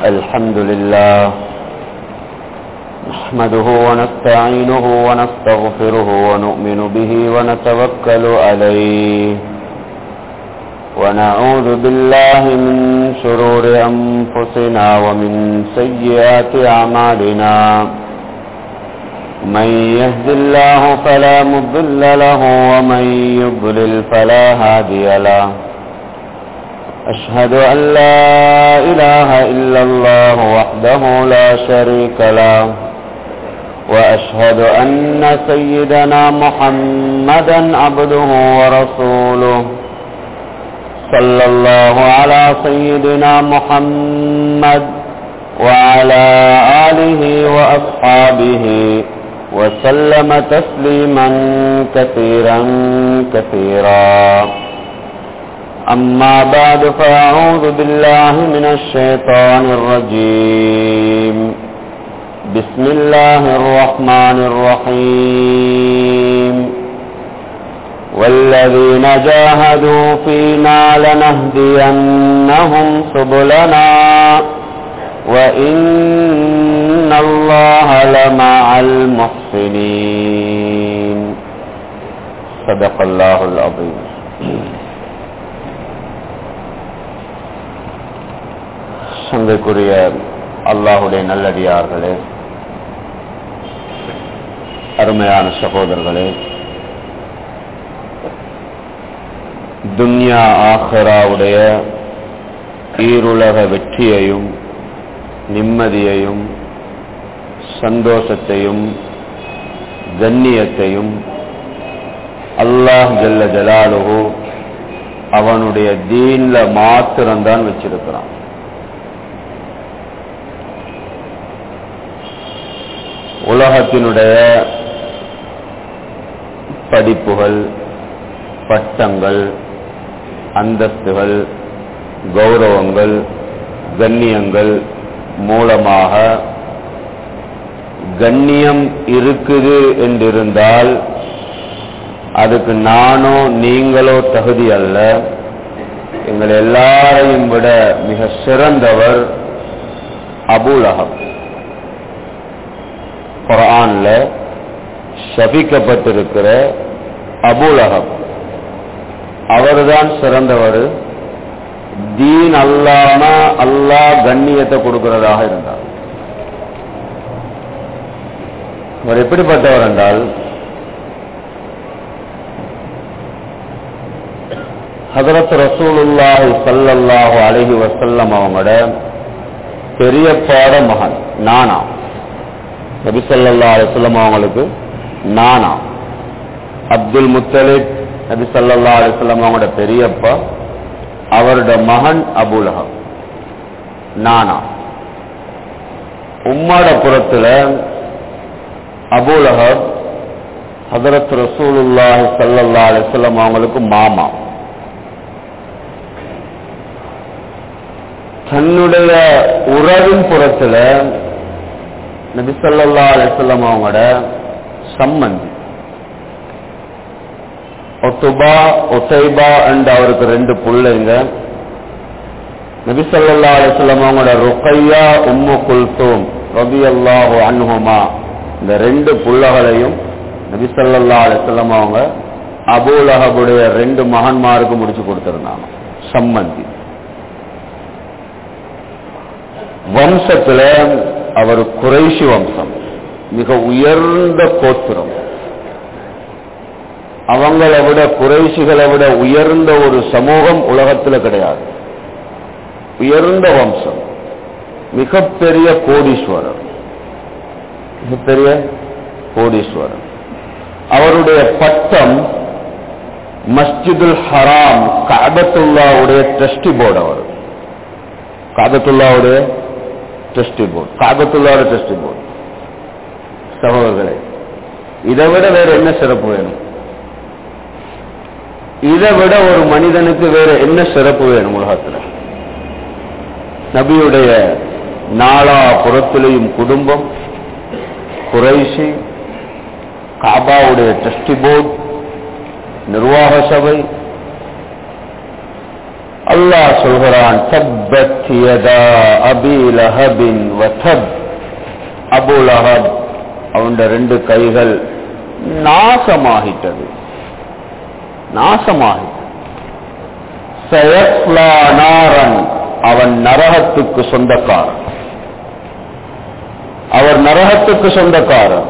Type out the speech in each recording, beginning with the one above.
الحمد لله نحمده ونستعينه ونستغفره ونؤمن به ونتوكل عليه ونعوذ بالله من شرور أنفسنا ومن سيئات أعمالنا من يهد الله فلا مضل له ومن يضلل فلا هادي له أشهد أن لا إله إلا الله وحده لا شريك له وأشهد أن سيدنا محمدا عبده ورسوله صلى الله على سيدنا محمد وعلى آله وأصحابه وسلم تسليما كثيرا كثيرا أما بعد فأعوذ بالله من الشيطان الرجيم بسم الله الرحمن الرحيم والذين جاهدوا فينا لنهدينهم سبلنا وإن الله لمع المحسنين صدق الله العظيم சங்கைக்குரிய அல்லாஹுடைய நல்லடியார்களே அருமையான சகோதரர்களே துன்யா ஆஹராவுடைய ஈருலக வெற்றியையும் நிம்மதியையும் சந்தோஷத்தையும் கண்ணியத்தையும் அல்லாஹ் ஜல்ல ஜலாலுஹு அவனுடைய தீன்ல மாத்திரம்தான் வச்சிருக்கிறான் உலகத்தினுடைய படிப்புகள் பட்டங்கள் அந்தஸ்துகள் கௌரவங்கள் கண்ணியங்கள் மூலமாக கண்ணியம் இருக்குது என்றிருந்தால் அதுக்கு நானோ நீங்களோ தகுதி அல்ல எங்கள் எல்லாரையும் விட மிக சிறந்தவர் அபுலகம் குரான்ல சபிக்கப்பட்டிருக்கிற அபுலகம் அவர்தான் சிறந்தவர் தீன் அல்லாம அல்லாஹ் கண்ணியத்தை கொடுக்கிறதாக இருந்தார் அவர் எப்படிப்பட்டவர் என்றால் ஹதரத் ரசூலுல்லாஹி சல்லல்லாஹு அலஹி வசல்லம் அவங்களோட பெரியப்பாட மகன் நானா நபி சல்லா அலிஸ்லம் அவங்களுக்கு நானா அப்துல் முத்தலிப் நபி சல்லா அலிஸ்லம் அவங்களோட பெரியப்பா அவரோட மகன் அபுலகம் நானா உம்மாட புறத்துல அபுலஹப் ஹதரத் ரசூலுல்லாஹி சல்லல்லா அலிஸ்லம் அவங்களுக்கு மாமா தன்னுடைய உறவின் புறத்துல நபிசல்லா அலிசல்லம் அவங்களோட சம்மந்தி ஒத்துபா ஒத்தைபா என்ற அவருக்கு ரெண்டு பிள்ளைங்க நபிசல்லா அலிசல்லம் அவங்களோட ருக்கையா உம்மு குல்தூம் ரபி அல்லாஹு அன்ஹுமா இந்த ரெண்டு புள்ளகளையும் நபிசல்லா அலிசல்லம் அவங்க அபுலஹபுடைய ரெண்டு மகன்மாருக்கு முடிச்சு கொடுத்திருந்தாங்க சம்மந்தி வம்சத்துல அவர் குறைசி வம்சம் மிக உயர்ந்த கோத்திரம் அவங்கள விட குறைசிகளை விட உயர்ந்த ஒரு சமூகம் உலகத்துல கிடையாது உயர்ந்த வம்சம் மிகப்பெரிய கோடீஸ்வரர் மிகப்பெரிய கோடீஸ்வரர் அவருடைய பட்டம் மஸ்ஜிதுல் ஹராம் காபத்துல்லாவுடைய ட்ரஸ்டி போர்டு அவர் காபத்துல்லாவுடைய ட்ரஸ்டி போர்டு காபத்துள்ளாவோட ட்ரஸ்டி போர்டு சகோதரர்களே இதை விட வேற என்ன சிறப்பு வேணும் இதை விட ஒரு மனிதனுக்கு வேற என்ன சிறப்பு வேணும் உலகத்துல நபியுடைய நாலா புறத்திலையும் குடும்பம் குறைசி காபாவுடைய ட்ரஸ்டி போர்டு நிர்வாக சபை அல்லாஹ் சொல்கிறான் தப்பத் யதா அபி லஹபின் வதப் அபு லஹப் அவனுடைய ரெண்டு கைகள் நாசமாகிட்டது நாசமாகிட்டது சயஸ்லா நாரன் அவன் நரகத்துக்கு சொந்தக்காரன் அவர் நரகத்துக்கு சொந்தக்காரன்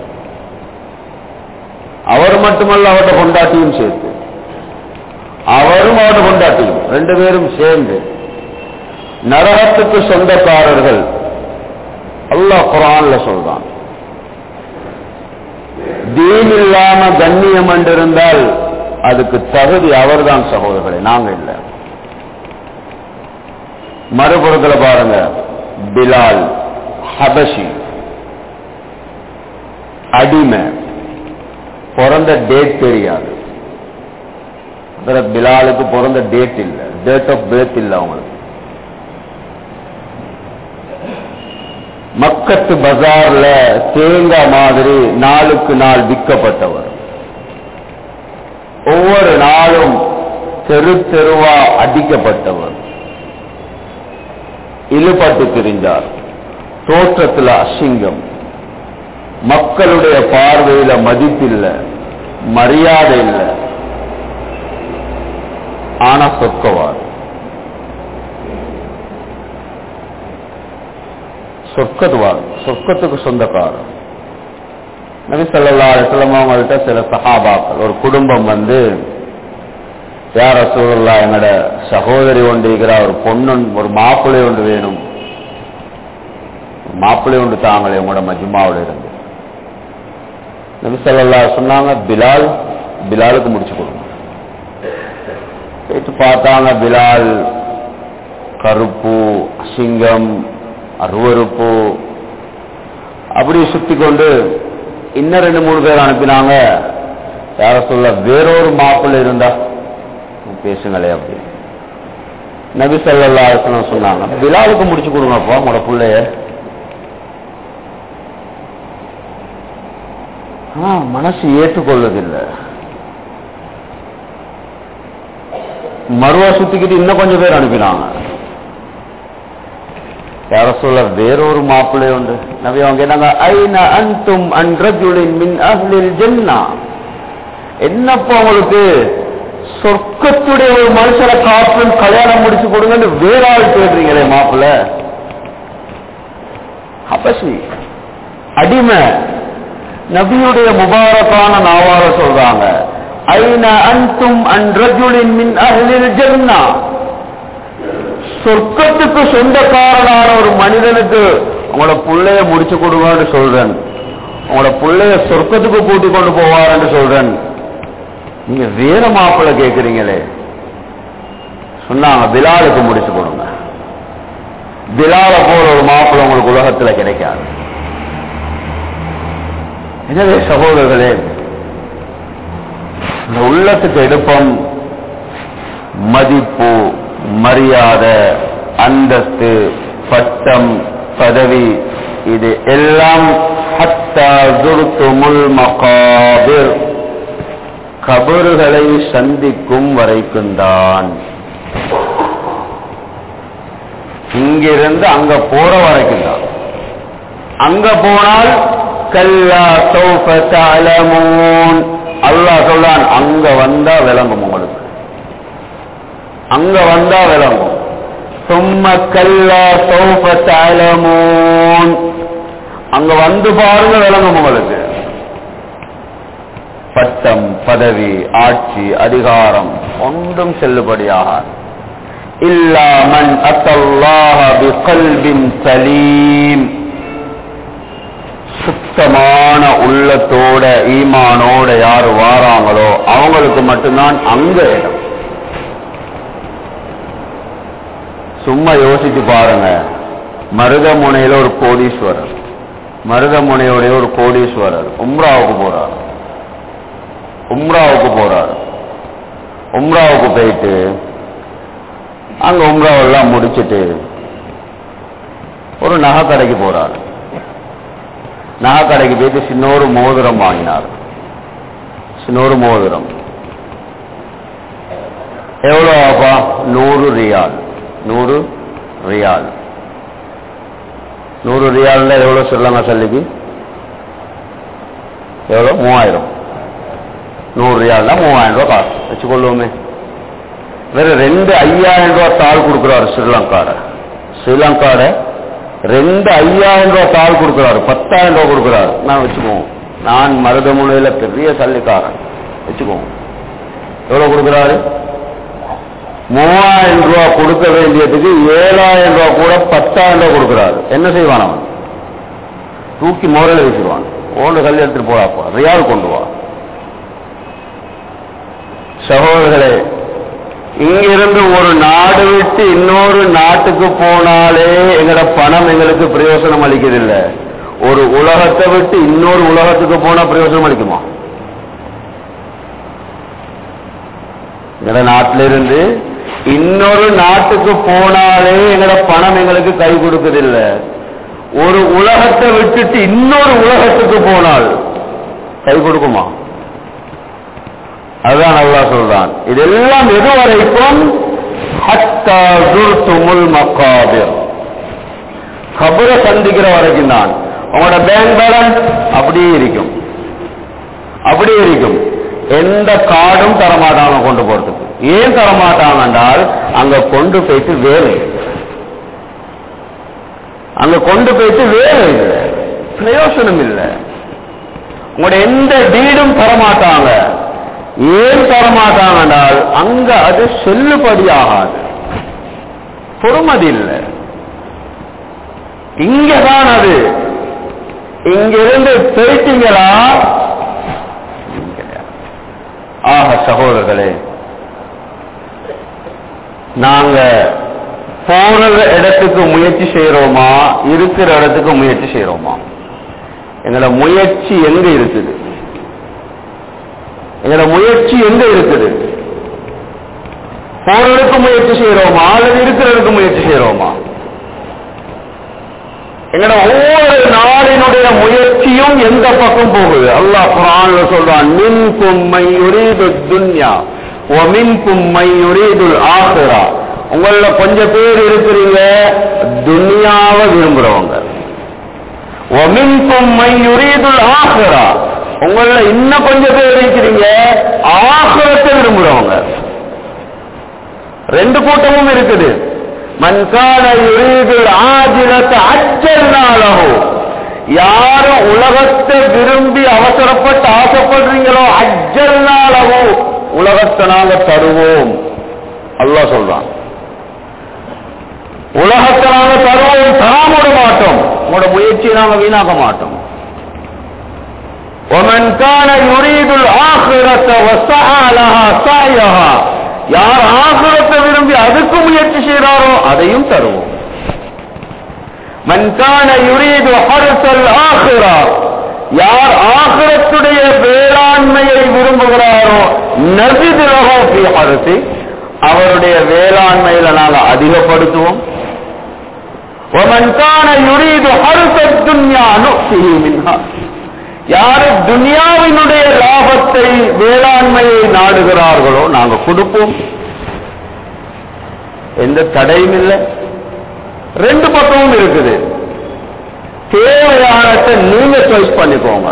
அவர் மட்டுமல்ல அவருடைய கொண்டாட்டியும் சேர்த்து அவரும் அவருடைய கொண்டாட்டியும் ரெண்டு பேரும் சேர்ந்து நரகத்துக்கு சொந்தக்காரர்கள் அல்லாஹ் குரான்ல சொல்றான் தீன் இல்லாம கண்ணியம் என்றிருந்தால் அதுக்கு தகுதி அவர்தான் சகோதரர்களே நாங்க இல்லை மறுபுறத்தில் பாருங்க பிலால் ஹபஷி அடிமை பிறந்த டேட் தெரியாது பிலாலுக்கு பிறந்த டேட் இல்லை டேட் ஆஃப் பேர்த் இல்லை அவங்களுக்கு மக்கத்து பஜார்ல தேங்காய் மாதிரி நாளுக்கு நாள் விற்கப்பட்டவர் ஒவ்வொரு நாளும் தெரு தெருவா அடிக்கப்பட்டவர் இழுபட்டு திரிந்தார் தோற்றத்துல அசிங்கம் மக்களுடைய பார்வையில மதிப்பில்ல மரியாதை இல்லை ஆனா சொற்கவார் சொர்க்கத்துவார் சொர்க்கத்துக்கு சொந்தக்காரர் நபி சொல்லா அலிஸ்லாம் அவங்கள்ட்ட சில சஹாபாக்கள் ஒரு குடும்பம் வந்து யார சூழல்லா எங்கட சகோதரி ஒன்று இருக்கிறா ஒரு பொண்ணு ஒரு மாப்பிள்ளை ஒன்று வேணும் மாப்பிள்ளை ஒன்று தாங்களே உங்களோட மஜ்மாவில் இருந்து நபி சொல்லா சொன்னாங்க பிலால் பிலாலுக்கு முடிச்சு கொடுங்க கேட்டு பார்த்தாங்க பிலால் கருப்பு அசிங்கம் அருவறுப்பு அப்படி சுத்தி கொண்டு இன்னும் ரெண்டு மூணு பேர் அனுப்பினாங்க யார சொல்ல வேறொரு மாப்பிள்ளை இருந்தா பேசுங்களே அப்படி நபி சல்லா சொன்னாங்க பிலாலுக்கு முடிச்சு கொடுங்கப்பா உங்களோட பிள்ளைய ஆ மனசு ஏற்றுக்கொள்வதில்லை மறுவா சுத்திக்கிட்டு இன்னும் கொஞ்சம் பேர் அனுப்பினாங்க யார சொல்ல வேறொரு மாப்பிள்ளை உண்டு நபி அவங்க கேட்டாங்க ஐன அன்தும் அன்ரஜுலின் மின் அஹ்லில் ஜன்னா என்னப்பா உங்களுக்கு சொர்க்கத்துடைய ஒரு மனுஷரை காப்புன்னு கல்யாணம் முடிச்சு கொடுங்கன்னு வேற ஆள் கேட்றீங்களே மாப்பிள்ள அப்பசி அடிமை நபியுடைய முபாரக்கான நாவார சொல்றாங்க ஐன அன்தும் அன்ரஜுலின் மின் அஹ்லில் ஜன்னா சொர்க்கத்துக்கு சொந்தக்காரனான ஒரு மனிதனுக்கு உங்களோட பிள்ளைய முடிச்சு கொடுங்கன்னு சொல்றேன் உங்களோட பிள்ளைய சொர்க்கத்துக்கு கூட்டி கொண்டு போவார்னு சொல்றேன் நீங்க வேற மாப்பிள்ள கேட்கிறீங்களே சொன்னாங்க பிலாலுக்கு முடிச்சு கொடுங்க பிலால போல ஒரு மாப்பிள்ள உங்களுக்கு உலகத்துல கிடைக்காது எனவே சகோதரர்களே இந்த உள்ளத்துக்கு எடுப்பம் மதிப்பு மரியாதை அந்தஸ்து பட்டம் பதவி இது எல்லாம் முல் மகாபிர் கபறுகளை சந்திக்கும் வரைக்கும்தான் இங்கிருந்து அங்க போற வரைக்கும் தான் அங்க போனால் கல்லா சௌஃப தஅலமூன் அல்லாஹ் சொல்றான் அங்க வந்தா விளங்கும் உங்களுக்கு அங்க வந்தா விளங்கும் சும்ம கல்லா சௌஃப தஅலமூன் அங்க வந்து பாருங்க விளங்கும் உங்களுக்கு பட்டம் பதவி ஆட்சி அதிகாரம் ஒன்றும் செல்லுபடியாக இல்லா மன் அத்தல்லாஹ பிகல்பின் சலீம் சுத்தமான உள்ளத்தோட ஈமானோட யாரு வாராங்களோ அவங்களுக்கு மட்டும்தான் அங்க இடம் சும்மா யோசிச்சு பாருங்க மருதமுனையில ஒரு கோடீஸ்வரர் மருதமுனையோடைய ஒரு கோடீஸ்வரர் உம்ராவுக்கு போறார் உம்ராவுக்கு போறார் உம்ராவுக்கு போயிட்டு அங்க உம்ராவெல்லாம் முடிச்சிட்டு ஒரு நகை கடைக்கு போறார் நகை கடைக்கு போயிட்டு சின்னொரு மோதிரம் வாங்கினார் சின்னொரு மோதிரம் எவ்வளோ ஆப்பா நூறு ரியால் நூறு ரியால் நூறு ரியால்ல எவ்வளோ சொல்லுங்க சல்லிக்கு எவ்வளோ மூவாயிரம் நூறு ரியால்னா மூவாயிரம் ரூபாய் காசு வச்சுக்கொள்ளுவோமே வேற ரெண்டு ஐயாயிரம் ரூபாய் தாள் கொடுக்குறாரு ஸ்ரீலங்காட ஸ்ரீலங்காட ரெண்டு ஐயாயிரம் ரூபாய் தாள் கொடுக்குறாரு பத்தாயிரம் ரூபாய் கொடுக்குறாரு நான் வச்சுக்குவோம் நான் மருதமுனையில பெரிய சல்லிக்காரன் வச்சுக்குவோம் எவ்வளவு கொடுக்குறாரு மூவாயிரம் ரூபாய் கொடுக்க வேண்டியதுக்கு ஏழாயிரம் ரூபாய் கூட பத்தாயிரம் ரூபாய் கொடுக்குறாரு என்ன செய்வான் அவன் தூக்கி மோரையில வச்சிருவான் ஓண்டு கல் எடுத்துட்டு போடாப்பா ரியால் கொண்டு வா சகோதரர்களே இங்கிருந்து ஒரு நாடு விட்டு இன்னொரு நாட்டுக்கு போனாலே எங்கட பணம் எங்களுக்கு பிரயோசனம் அளிக்கிறதில்ல ஒரு உலகத்தை விட்டு இன்னொரு உலகத்துக்கு போனா பிரயோசனம் அளிக்குமா எங்கட நாட்டிலிருந்து இன்னொரு நாட்டுக்கு போனாலே எங்கட பணம் எங்களுக்கு கை கொடுக்கறதில்ல ஒரு உலகத்தை விட்டுட்டு இன்னொரு உலகத்துக்கு போனால் கை கொடுக்குமா அதுதான் அல்லாஹ் சொல்றான் இதெல்லாம் எது வரைக்கும் ஹத்தா துர்துமுல் மக்காபிர் கபரை சந்திக்கிற வரைக்கும் தான் உங்களோட பேங்க் பேலன்ஸ் அப்படியே இருக்கும் அப்படியே இருக்கும் எந்த கார்டும் தரமாட்டாங்க கொண்டு போறதுக்கு ஏன் தரமாட்டாங்க என்றால் அங்க கொண்டு போயிட்டு வேலை அங்க கொண்டு போயிட்டு வேலை இல்லை பிரயோசனம் இல்லை உங்களோட எந்த டீடும் தரமாட்டாங்க ஏன் தரமாட்டாங்க என்றால் அங்க அது செல்லுபடியாகாது பொறுமதி இல்லை இங்கதான் அது இங்கிருந்து போயிட்டீங்களா ஆக சகோதரர்களே நாங்க போற இடத்துக்கு முயற்சி செய்யறோமா இருக்கிற இடத்துக்கு முயற்சி செய்யறோமா எங்களோட முயற்சி எங்க இருக்குது எங்களோட முயற்சி எங்க இருக்குது போறதுக்கு முயற்சி செய்யறோமா அல்லது இருக்கிறதுக்கு முயற்சி செய்யறோமா எங்களோட ஒவ்வொரு நாளினுடைய முயற்சியும் எந்த பக்கம் போகுது அல்லாஹ் குரான்ல சொல்றான் மின் கும்மை யுரீது துன்யா ஓ மின் கும்மை யுரீதுல் ஆஹிரா உங்கள கொஞ்சம் பேர் இருக்கிறீங்க துன்யாவை விரும்புறவங்க ஓ மின் கும்மை யுரீதுல் ஆஹிரா உங்கள இன்னும் கொஞ்சம் பேர் இருக்கிறீங்க ஆகிரத்தை விரும்புறவங்க ரெண்டு கூட்டமும் இருக்குது மன்கான யுரீதுல் ஆஜிலத்தை அச்சல்னாலோ யாரும் உலகத்தை விரும்பி அவசரப்பட்டு ஆசைப்படுறீங்களோ அஜல்னாலவோ உலகத்தை நாங்க தருவோம் அல்லாஹ் சொல்றான் உலகத்தை நாங்க தருவோம் தராமட மாட்டோம் உங்களோட முயற்சியை நாங்க வீணாக்க மாட்டோம் ومن كان يريد الآخرة وسعى لها سعيها யார் ஆகிரத்தை விரும்பி அதுக்கு முயற்சி செய்கிறாரோ அதையும் தருவோம் மன்கான யுரீது ஹர்சல் ஆஹிரா யார் ஆகிரத்துடைய வேளாண்மையை விரும்புகிறாரோ நசிதிரகோ பி ஹர்சி அவருடைய வேளாண்மையில நாங்கள் அதிகப்படுத்துவோம் ومن كان يريد حرث الدنيا نؤته منها யாரு துனியாவினுடைய லாபத்தை வேளாண்மையை நாடுகிறார்களோ நாங்க கொடுப்போம் எந்த தடையும் இல்லை ரெண்டு பக்கமும் இருக்குது தேவையானத்தை நீங்க சாய்ஸ் பண்ணிக்கோங்க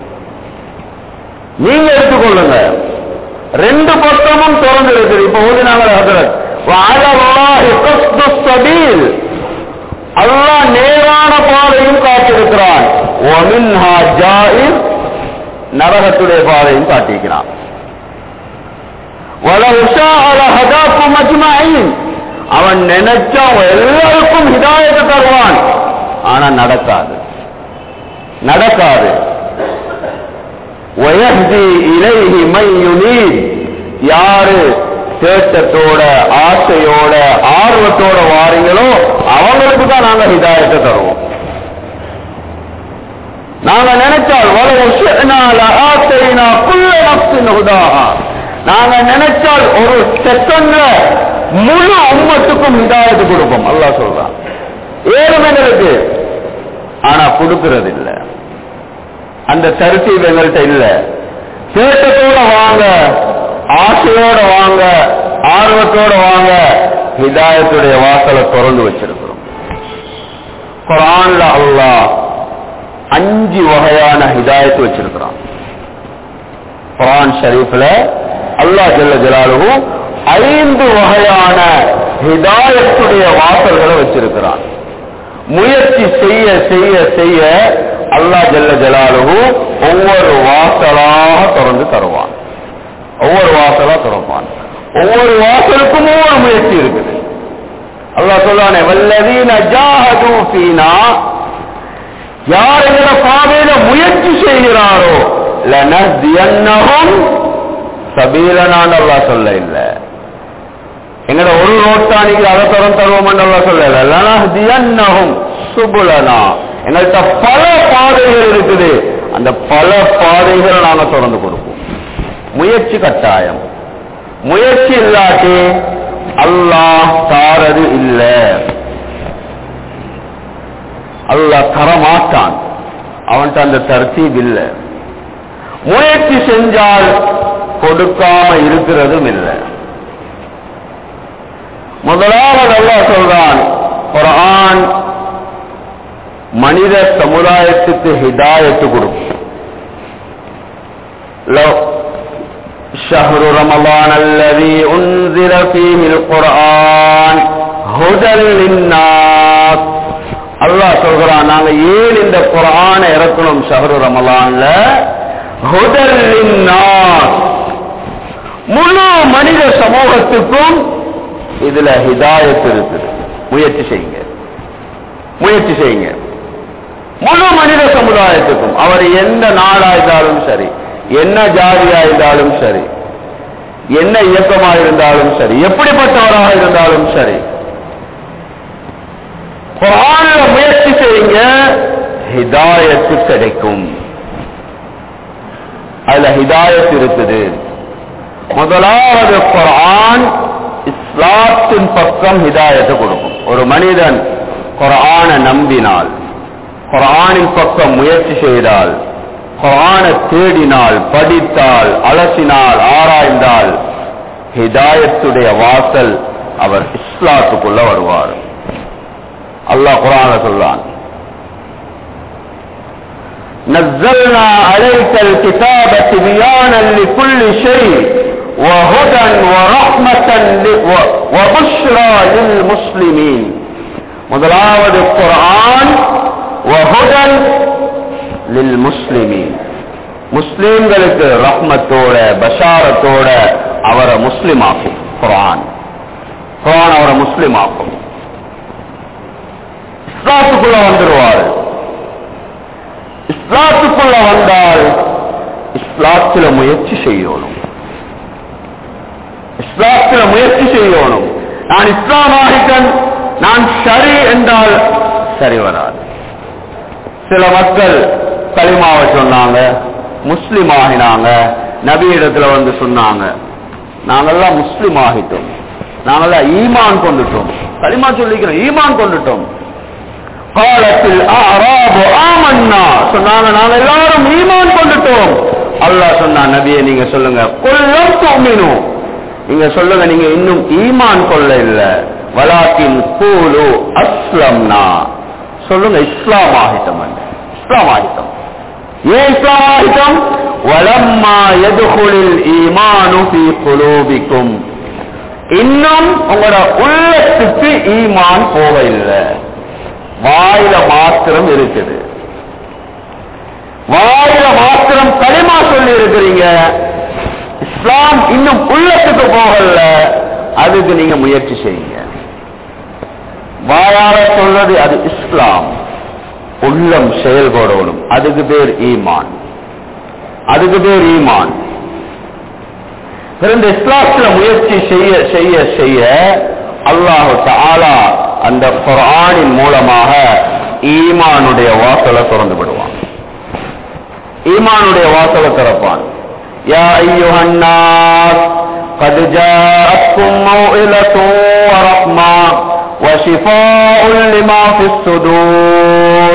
நீங்க எடுத்துக்கொள்ளுங்க ரெண்டு பக்கமும் திறந்து இருக்குது இப்ப ஓதினாங்க ஹசரத் சபீல் அல்லாஹ் நேரான பாதையும் காட்டிருக்கிறான் ஒமின்ஹா ஜாயிஸ் நரகத்துடைய பாதையும் காட்டியிருக்கிறான் அவன் நினைச்சா எல்லாருக்கும் ஹிதாயத்தை தருவான் ஆனா நடக்காது நடக்காது இலைஹி மையுனி யாரு தேட்டத்தோட ஆசையோட ஆர்வத்தோட வாரீங்களோ அவங்களுக்கு தான் நாங்க ஹிதாயத்தை தருவோம் நாங்க நினைச்சால் நாங்க நினைச்சால் ஒரு செகண்ட்ல முழு உம்மத்துக்கும் ஹிதாயத்து கொடுப்போம் அல்லா சொல்றான் ஏழுமெங்களுக்கு ஆனா கொடுக்கிறது இல்ல அந்த தரிசீல் எங்கள்கிட்ட இல்ல தேட்டத்தோட வாங்க ஆசையோட வாங்க ஆர்வத்தோட வாங்க ஹிதாயத்துடைய வாசலை திறந்து வச்சிருக்கிறோம் குரான்ல அல்லாஹ் அஞ்சு வகையான ஹிதாயத்து வச்சிருக்கிறான் குரான் ஷரீஃப்ல அல்லாஹ் ஜல்ல ஜலாலுஹு ஐந்து வகையான ஹிதாயத்துடைய வாசல்களை வச்சிருக்கிறான் முயற்சி செய்ய செய்ய செய்ய அல்லாஹ் ஜல்ல ஜலாலுஹு ஒவ்வொரு வாசலாக திறந்து தருவான் ஒவ்வொரு வாசலா திறப்பான் ஒவ்வொரு வாசலுக்கும் ஒவ்வொரு முயற்சி இருக்குது அல்லாஹ் சொல்றானே வல்லதீன ஜாஹது ஃபீனா யார் எங்கட பாதையில முயற்சி செய்கிறாரோ லனஹ்தியன்னஹும் சபீலனான்னு அல்லாஹ் சொல்ல இல்ல எங்கட ஒரு ரோட்டானிக்கு அதை தரம் தருவோம் அல்லாஹ் சொல்ல லனஹ்தியன்னஹும் சுபுலனா எங்கள்கிட்ட பல பாதைகள் இருக்குது அந்த பல பாதைகளை நாங்க திறந்து கொடுப்போம் முயற்சி கட்டாயம் முயற்சி இல்லாட்டி அல்லாஹ் தாரது இல்ல அல்லாஹ் தரமாட்டான் அவன்கிட்ட அந்த தர்த்தீப் இல்லை முயற்சி செஞ்சால் கொடுக்காம இருக்கிறதும் இல்லை முதலாவது அல்லாஹ் சொல்றான் குர்ஆன் மனித சமுதாயத்துக்கு ஹிதாயத்து கொடுக்கும் لو شهر رمضان الذي أنزل فيه القرآن هدى للناس அல்லாஹ் சொல்கிறான் நாங்க ஏன் இந்த குரானை இறக்கணும் ஷஹரு ரமலான்ல ஹுதல் லின்னாஸ் முழு மனித சமூகத்துக்கும் இதுல ஹிதாயத் இருக்குது முயற்சி செய்யுங்க முயற்சி செய்யுங்க முழு மனித சமுதாயத்துக்கும் அவர் எந்த நாடாயிருந்தாலும் சரி என்ன ஜாதியா இருந்தாலும் சரி என்ன இயக்கமா இருந்தாலும் சரி எப்படிப்பட்டவராக இருந்தாலும் சரி குரான்ல முயற்சி செய்யுங்க ஹிதாயத்து கிடைக்கும் அதுல ஹிதாயத் இருக்குது முதலாவது குரான் இஸ்லாத்தின் பக்கம் ஹிதாயத்தை கொடுக்கும் ஒரு மனிதன் குரானை நம்பினால் குரானின் பக்கம் முயற்சி செய்தால் குரானை தேடினால் படித்தால் அலசினால் ஆராய்ந்தால் ஹிதாயத்துடைய வாசல் அவர் இஸ்லாத்துக்குள்ள வருவார் அல்லாஹ் குரான சொல்றான் نزلنا عليك الكتاب تبيانا لكل شيء وهدى ورحمة ل- و- وبشرى للمسلمين முதலாவது குர்ஆன் وهدى للمسلمين முஸ்லிம்களுக்கு ரஹ்மத்தோட பஷாரத்தோட அவரை முஸ்லிம் ஆக்கும் குர்ஆன் குர்ஆன் அவரை முஸ்லிம் ஆக்கும் இஸ்லாத்துக்குள்ள வந்துருவார் இஸ்லாத்துக்குள்ள வந்தால் இஸ்லாத்துல முயற்சி செய்யணும் இஸ்லாத்துல முயற்சி செய்யணும் நான் இஸ்லாம் ஆகிட்டன் நான் சரி என்றால் சரி வராது சில மக்கள் களிமாவை சொன்னாங்க முஸ்லிம் ஆகினாங்க நபி இடத்துல வந்து சொன்னாங்க நாங்கெல்லாம் முஸ்லிம் ஆகிட்டோம் நாங்கெல்லாம் ஈமான் கொண்டுட்டோம் களிமா சொல்லிக்கிறோம் ஈமான் கொண்டுட்டோம் காலத்தில் ஆராபு ஆமன்னா சொன்னாங்க நாங்க எல்லாரும் ஈமான் கொண்டுட்டோம் அல்லாஹ் சொன்னா நபியை நீங்க சொல்லுங்க கொல்லம் தோமினும் நீங்க சொல்லுங்க நீங்க இன்னும் ஈமான் கொள்ள இல்ல வலாக்கின் கூலு அஸ்லம்னா சொல்லுங்க இஸ்லாம் ஆகிட்டம் இஸ்லாம் ஆகிட்டம் ஏன் இஸ்லாம் ஆகிட்டம் வலம்மா எதுகுளில் ஈமானு ஃபீ குலூபிக்கும் இன்னும் உங்களோட உள்ளத்துக்கு ஈமான் போக இல்லை வாயில மாத்திரம் இருக்குது வாயில மாத்திரம் களிமா சொல்லி இருக்கிறீங்க இஸ்லாம் இன்னும் உள்ளத்துக்கு போகல அதுக்கு நீங்க முயற்சி செய்யுங்க வாயால சொல்றது அது இஸ்லாம் உள்ளம் செயல்படணும் அதுக்கு பேர் ஈமான் அதுக்கு பேர் ஈமான் இந்த இஸ்லாத்துல முயற்சி செய்ய செய்ய செய்ய அல்லாஹு தாலா அந்த குரானின் மூலமாக ஈமானுடைய வாசலை திறந்து விடுவான் ஈமானுடைய வாசலை திறப்பான் யா ஐயுஹன்னாஸ் قد جاءتكم موئلة ورحمة وشفاء لما في الصدور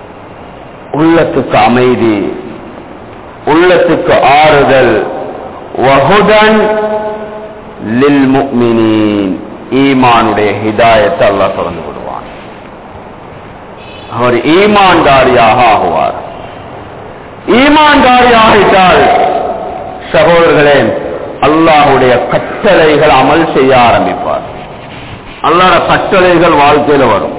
உள்ளத்துக்கு அமைதி உள்ளத்துக்கு ஆறுதல் வஹுதன் லில் முக்மினீன் ஈமானுடைய ஹிதாயத்தை அல்லாஹ் திறந்து விடுவான் அவர் ஈமான்தாரியாக ஆகுவார் ஈமான்தாரி ஆகிட்டால் சகோதரர்களே அல்லாஹுடைய கட்டளைகள் அமல் செய்ய ஆரம்பிப்பார் அல்லாஹ் கட்டளைகள் வாழ்க்கையில வரும்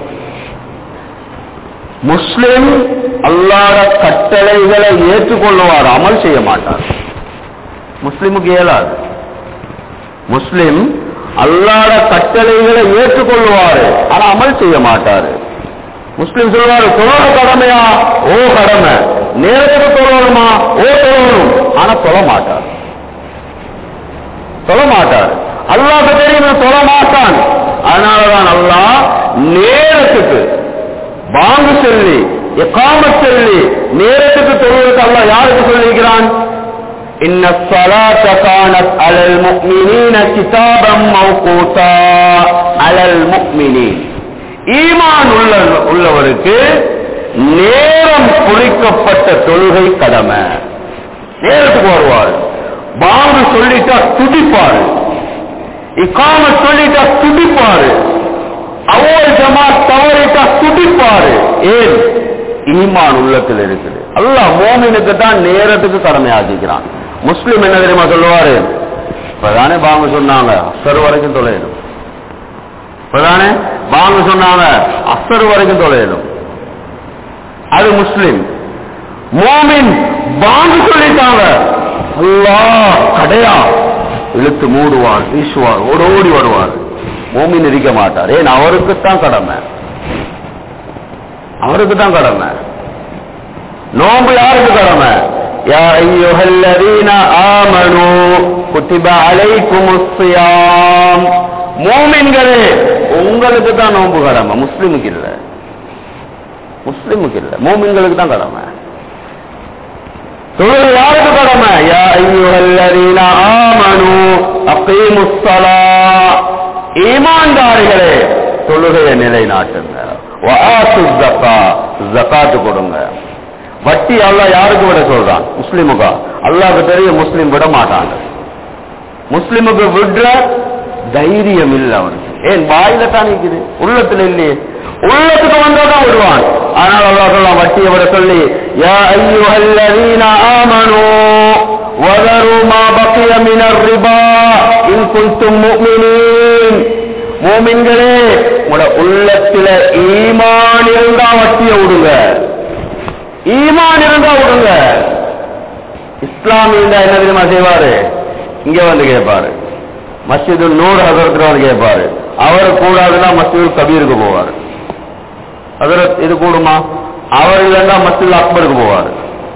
முஸ்லிம் அல்லாத கட்டளைகளை ஏற்றுக்கொள்ளுவார் அமல் செய்ய மாட்டார் முஸ்லிமுக்கு இயலாது முஸ்லிம் அல்லாத கட்டளைகளை ஏற்றுக்கொள்வாரு ஆனா அமல் செய்ய மாட்டாரு முஸ்லிம் சொல்வாரு தொழ கடமையா ஓ கடமை நேரத்துக்கு தொழணுமா ஓ தொழணும் ஆனா தொழ மாட்டார் தொழ மாட்டார் அல்லாஹ் தெரியும் தொழ மாட்டான் அதனாலதான் அல்லாஹ் நேரத்துக்கு வாங்கு சொல்லி எக்காம சொல்லி நேரத்துக்கு தொழுவதற்கு அல்லாஹ் யாருக்கு சொல்லியிருக்கிறான் إن الصلاة كانت على المؤمنين كتابا موقوتا على المؤمنين ஈமான் உள்ள உள்ளவருக்கு நேரம் குறிக்கப்பட்ட தொழுகை கடமை நேரத்துக்கு வருவார் பாங்கு சொல்லிட்டா துடிப்பாரு இக்காம சொல்லிட்டா துடிப்பாரு அவ்வளவு ஜமா தவறிட்டா துடிப்பாரு ஏன் ஈமான் உள்ளத்தில் இருக்குது அல்லாஹ் மோமினுக்கு தான் நேரத்துக்கு கடமை ஆக்கிக்கிறான் முஸ்லிம் என்ன தெரியுமா சொல்லுவாரு இப்பதானே பாங்க சொன்னாங்க அசர் வரைக்கும் தொலையிடும் இப்பதானே பாங்க சொன்னாங்க அசர் வரைக்கும் தொலையிடும் அது முஸ்லிம் மோமின் பாங்கு சொல்லிட்டாங்க அல்லாஹ் கடையா இழுத்து மூடுவார் வீசுவார் ஓடோடி வருவார் மோமின் இருக்க மாட்டார் ஏன் அவருக்குத்தான் கடமை அவருக்கு தான் கடமை நோம்பு யாருக்கு கடமை யா ஐயுஹல்லதீன ஆமனு குத்திப அலைக்குமுஸ் ஸியாம் மூமின்களே உங்களுக்கு தான் நோம்பு கடமை முஸ்லிமுக்கு இல்ல முஸ்லிமுக்கு இல்ல மூமின்களுக்கு தான் கடமை தொழுகை யாருக்கு கடமை யா ஐயுஹல்லதீன ஆமனு அகீமுஸ் ஸலா ஈமான்தாரிகளே தொழுகையை நிலைநாட்டுங்க வஆத்து ஸக்கா ஸகாத் கொடுங்க வட்டி அல்லாஹ் யாருக்கு விட சொல்றான் முஸ்லிமுக்கா அல்லாஹ்க்கு தெரியும் முஸ்லிம் விட மாட்டாங்க முஸ்லிமுக்கு விடுற தைரியம் இல்லை அவனுக்கு ஏன் வாயில தான் நிக்குது உள்ளத்துல இல்லையே உள்ளத்துக்கு வந்தாதான் விடுவான் ஆனால் அல்லாஹ் சொல்லலாம் வட்டியை விட சொல்லி யா ஐயுஹல்லதீன ஆமனு وذروا ما بقي من الربا إن كنتم مؤمنين மூமின்களே உங்களோட உள்ளத்துல ஈமான் இருந்தா வட்டிய விடுங்க ஈமான் இருந்தா விடுங்க இஸ்லாம் இருந்தா என்ன தெரியுமா செய்வாரு இங்க வந்து கேட்பாரு மஸ்ஜிது நூறு ஹசரத்துல வந்து கேட்பாரு அவர் கூடாதுன்னா மஸ்ஜிது கபீருக்கு போவார் ஹசரத் இது கூடுமா அவர் இல்லைன்னா மஸ்ஜிது அக்பருக்கு போவாரு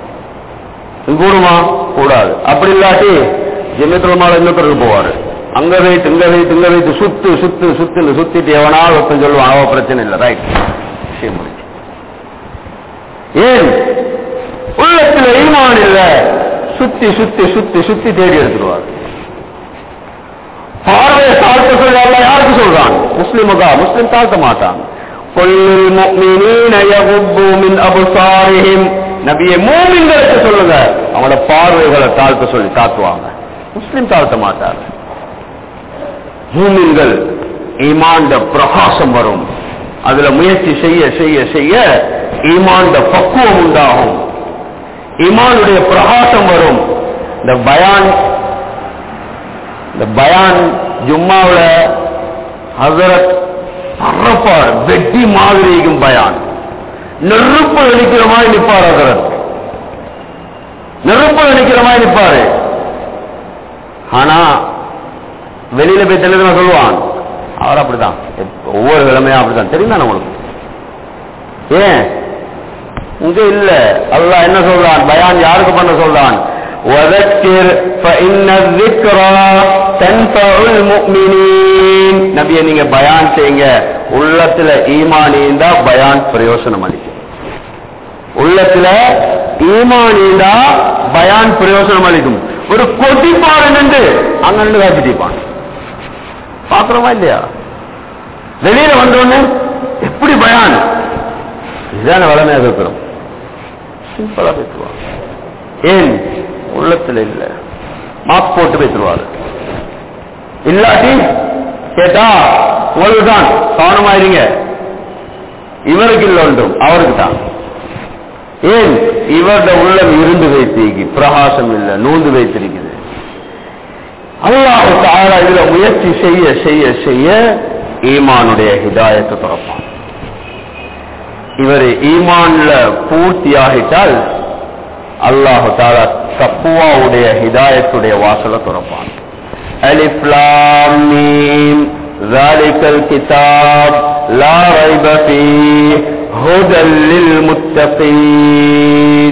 இது கூடுமா கூடாது அப்படி இல்லாட்டி ஜெமித்துல் மால இன்னொருத்தருக்கு போவாரு அங்க வைத்து இங்க வைத்து இங்க வைத்து சுத்து சுத்து சுத்து சுத்திட்டு எவனாவது ஒருத்தன் சொல்லுவான் அவ பிரச்சனை இல்லை ரைட் விஷயம் முடிஞ்சு ஏன் உள்ளத்துல ஈமான் இல்ல சுத்தி சுத்தி சுத்தி சுத்தி தேடி எடுத்துருவார் பார்வையை தாழ்த்த சொல்ல அல்ல யாருக்கு சொல்றான் முஸ்லிமுக்கா முஸ்லிம் தாழ்த்த மாட்டான் கொல்லில் முஃமினீன யகுப்பு மின் அபுசாரிஹிம் நபியே மூமின்களுக்கு சொல்லுங்க அவங்களோட பார்வைகளை தாழ்த்த சொல்லி தாத்துவாங்க முஸ்லிம் தாழ்த்த மாட்டாங்க மூமின்கள் ஈமாண்ட பிரகாசம் வரும் அதுல முயற்சி செய்ய செய்ய செய்ய ஈமாண்ட பக்குவம் உண்டாகும் ஈமானுடைய பிரகாசம் வரும் இந்த பயான் இந்த பயான் ஜும்மாவுல ஹசரத் பறப்பார் வெட்டி மாதிரி இருக்கும் பயான் நெருப்பு அடிக்கிற மாதிரி நிப்பார் ஹசரத் நெருப்பு அடிக்கிற மாதிரி நிப்பாரு ஆனா வெளியில போய் தெளிவா சொல்லுவான் அவர் அப்படிதான் எப்ப- ஒவ்வொரு கிழமையும் அப்படிதான் தெரியுமா உங்களுக்கு ஏன் இங்க இல்ல அல்லாஹ் என்ன சொல்றான் பயான் யாருக்கு பண்ண சொல்றான் وذكر فإن الذكرى تنفع المؤمنين நபியை நீங்க பயான் செய்யுங்க உள்ளத்துல ஈமான் இருந்தா பயான் பிரயோசனம் அளிக்கும் உள்ளத்துல ஈமான் இருந்தா பயான் பிரயோசனம் அளிக்கும் ஒரு கொட்டிப்பாடு நின்று அங்க நின்று காப்பிட்டிப்பான் பாக்குறோமா இல்லையா வெளியில வந்தோடனே எப்படி பயான் இதுதான வளமையாக இருக்கிறோம் சிம்பிளா பேசுவான் ஏன் உள்ளத்துல இல்ல மார்க் போட்டு வைத்துருவாரு இல்லாட்டி கேட்டா உங்களுக்கு தான் கவனமாயிருங்க இவருக்கு இல்லை ஒன்றும் அவருக்கு தான் ஏன் இவருடைய உள்ளம் இருந்து வைத்திருக்கு பிரகாசம் இல்லை நூந்து வைத்திருக்குது அல்லாஹ் தாரா இதுல முயற்சி செய்ய செய்ய செய்ய ஈமானுடைய ஹிதாயத்தை திறப்பான் இவர் ஈமான்ல பூர்த்தியாகிட்டால் அல்லாஹு தாலா தப்புவாவுடைய ஹிதாயத்துடைய வாசலை திறப்பான் அலிஃப் லாம் மீம் ذلك الكتاب لا ريب فيه هدى للمتقين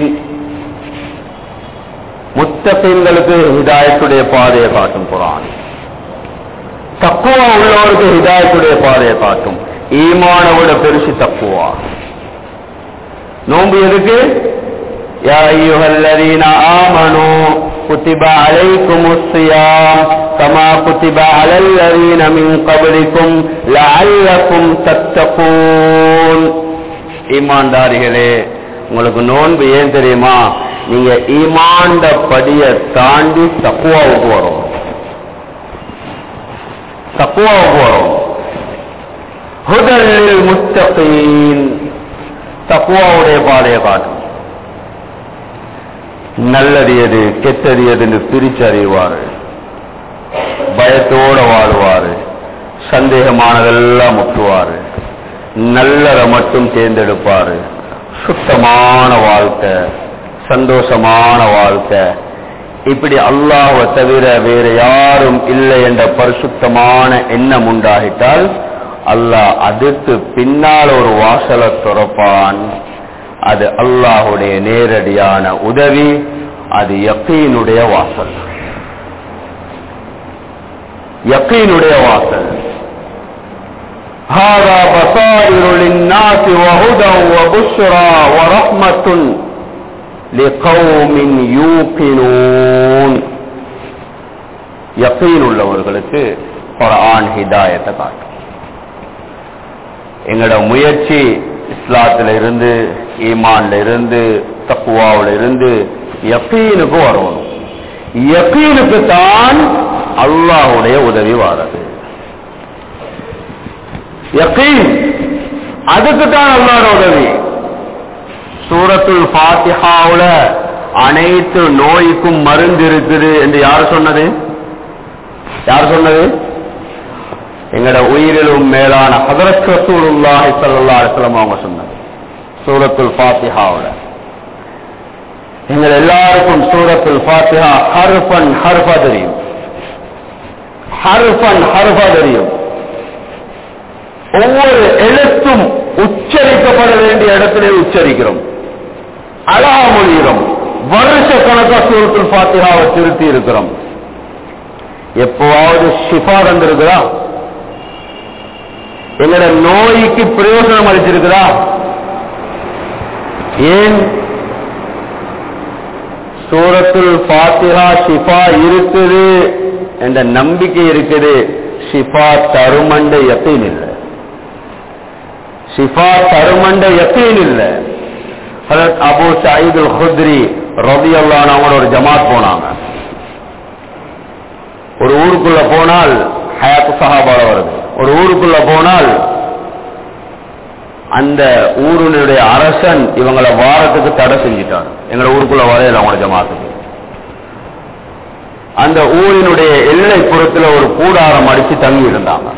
முத்தகங்களுக்கு ஹிதாயத்துடைய பாதையை காட்டும் குரான் தக்குவா உள்ளவருக்கு ஹிதாயத்துடைய பாதையை காட்டும் ஈமான விட பெருசு தக்குவா நோன்பு எதுக்கு يا أيها الذين آمنوا كتب عليكم الصيام كما كتب على الذين من قبلكم لعلكم تتقون ஈமான்தாரிகளே உங்களுக்கு நோன்பு ஏன் தெரியுமா நீங்க ஈமாண்ட படிய தாண்டி தக்குவாவுக்கு வரும் தக்குவாவுக்கு வரும் ஹுதலில் முத்தகீன் தக்குவாவுடைய பாதையை காட்டும் நல்லது எது கெட்டது எதுன்னு பிரிச்சறிவாரு பயத்தோட வாழ்வாரு சந்தேகமானதெல்லாம் முற்றுவாரு நல்லதை மட்டும் தேர்ந்தெடுப்பாரு சுத்தமான வாழ்க்கை சந்தோஷமான வாழ்க்கை இப்படி அல்லாஹ்வை தவிர வேற யாரும் இல்லை என்ற பரிசுத்தமான எண்ணம் உண்டாகிட்டால் அல்லாஹ் அதற்கு பின்னால் ஒரு வாசலை துறப்பான் அது அல்லாஹுடைய நேரடியான உதவி அது யக்கீனுடைய வாசல் யக்கீனுடைய வாசல் هذا بصائر للناس وهدى وبشرى ورحمة لقوم يوقنون யக்கீன் உள்ளவர்களுக்கு குர்ஆன் ஹிதாயத்தை காட்டும் எங்களோட முயற்சி இஸ்லாத்துல இருந்து ஈமான்ல இருந்து தக்குவாவுல இருந்து யக்கீனுக்கு வரணும் யக்கீனுக்கு தான் அல்லாஹுடைய உதவி வாரது யக்கீன் அதுக்கு தான் அல்லாஹ்வோட உதவி சூரத்துல் ஃபாத்திஹாவுல அனைத்து நோய்க்கும் மருந்து இருக்குது என்று யார் சொன்னது யார் சொன்னது எங்கட உயிரிலும் மேலான ஹதரத் ரசூலுல்லாஹி ஸல்லல்லாஹு அலைஹி வஸல்லம் அவங்க சொன்னது சூரத்துல் ஃபாத்திஹாவுல எங்கள் எல்லாருக்கும் சூரத்துல் ஃபாத்திஹா ஹர்ஃபன் ஹர்ஃபா தெரியும் ஹர்ஃபன் ஹர்ஃபா தெரியும் ஒவ்வொரு எழுத்தும் உச்சரிக்கப்பட வேண்டிய இடத்திலே உச்சரிக்கிறோம் அழகா மொழிகிறோம் வருஷ கணக்கா சூரத்துல் ஃபாத்திஹாவை திருத்தி இருக்கிறோம் எப்போவாவது ஷிஃபா தந்திருக்கிறா எங்களோட நோய்க்கு பிரயோஜனம் அளிச்சிருக்கிறா ஏன் சூரத்துல் ஃபாத்திஹா ஷிஃபா இருக்குது என்ற நம்பிக்கை இருக்குது ஷிஃபா தருமண்ட யத்தீன் இல்லை ஷிஃபா தருமண்ட யத்தீன் இல்லை ஹதரத் அபு சயீதுல் ஹுத்ரி ரபி அவங்களோட ஒரு ஜமாத் போனாங்க ஒரு ஊருக்குள்ள போனால் ஹயாத்து சஹாபால வருது ஒரு ஊருக்குள்ள போனால் அந்த ஊருடைய அரசன் இவங்களை வாரத்துக்கு தடை செஞ்சிட்டார் எங்களை ஊருக்குள்ள வரையல அவங்களோட ஜமாத்துக்கு அந்த ஊரினுடைய எல்லை புறத்துல ஒரு கூடாரம் அடிச்சு தங்கி இருந்தாங்க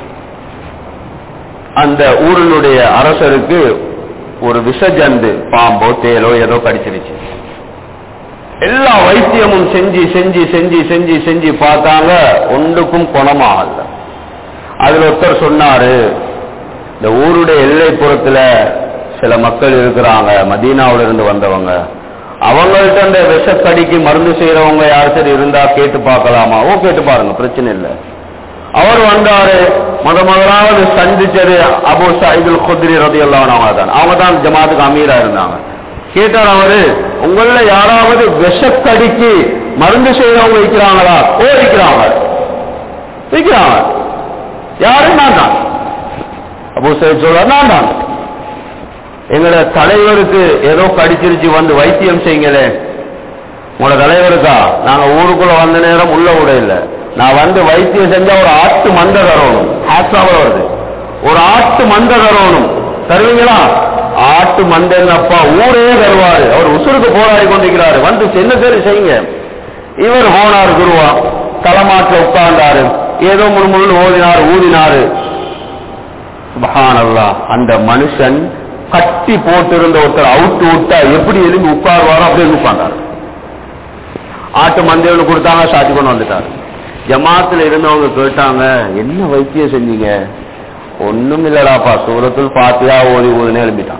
அந்த ஊரினுடைய அரசருக்கு ஒரு விஷஜந்து பாம்போ தேலோ ஏதோ கடிச்சிருச்சு எல்லா வைத்தியமும் செஞ்சு செஞ்சு செஞ்சு செஞ்சு செஞ்சு பார்த்தாங்க ஒன்றுக்கும் குணமாகல அதுல ஒருத்தர் சொன்னாரு இந்த ஊருடைய எல்லைப்புறத்துல சில மக்கள் இருக்கிறாங்க மதீனாவுல இருந்து வந்தவங்க அவங்கள்ட்ட அந்த விஷக்கடிக்கு மருந்து செய்யறவங்க யார் சரி இருந்தா கேட்டு பார்க்கலாமா ஓ கேட்டு பாருங்க பிரச்சனை இல்லை அவர் வந்தாரு முத முதலாவது சந்திச்சது அபு சைதுல் குதிரி ரதி எல்லாம் தான் அவங்க தான் ஜமாத்துக்கு அமீரா இருந்தாங்க கேட்டார் அவரு உங்கள யாராவது விஷக்கடிக்கு மருந்து செய்யறவங்க வைக்கிறாங்களா ஓ வைக்கிறாங்க வைக்கிறாங்க யாரு நான் தான் அப்போ சரி சொல்ற நான் தான் எங்களோட தலைவருக்கு ஏதோ கடிச்சிருச்சு வந்து வைத்தியம் செய்யுங்களே உங்களோட தலைவருக்கா நாங்க ஊருக்குள்ள வந்த நேரம் உள்ள விட இல்ல நான் வந்து வைத்தியம் செஞ்சா ஒரு ஆட்டு மந்த தரணும் ஹேட்ஸாவில் வருது ஒரு ஆட்டு மந்த தரணும் தருவீங்களா ஆட்டு மந்தப்பா ஊரே தருவாரு அவர் உசுருக்கு போராடி கொண்டிருக்கிறாரு வந்து என்ன சரி செய்யுங்க இவர் போனார் குருவா தலைமாட்டில் உட்கார்ந்தாரு ஏதோ முழு முழு ஓதினார் ஊதினாரு சுபஹானல்லா அந்த மனுஷன் கட்டி போட்டிருந்த ஒருத்தர் அவுட்டு விட்டா எப்படி எழுந்து உட்காருவாரோ அப்படியே உட்கார்ந்தாரு ஆட்டு மந்தையில் கொடுத்தாங்க சாத்தி கொண்டு வந்துட்டாரு ஜமாத்துல இருந்தவங்க கேட்டாங்க என்ன வைத்தியம் செஞ்சீங்க ஒண்ணும் இல்லடாப்பா சூரத்தில் பாத்தியா ஓதி ஓதுனே எழுப்பிட்டான்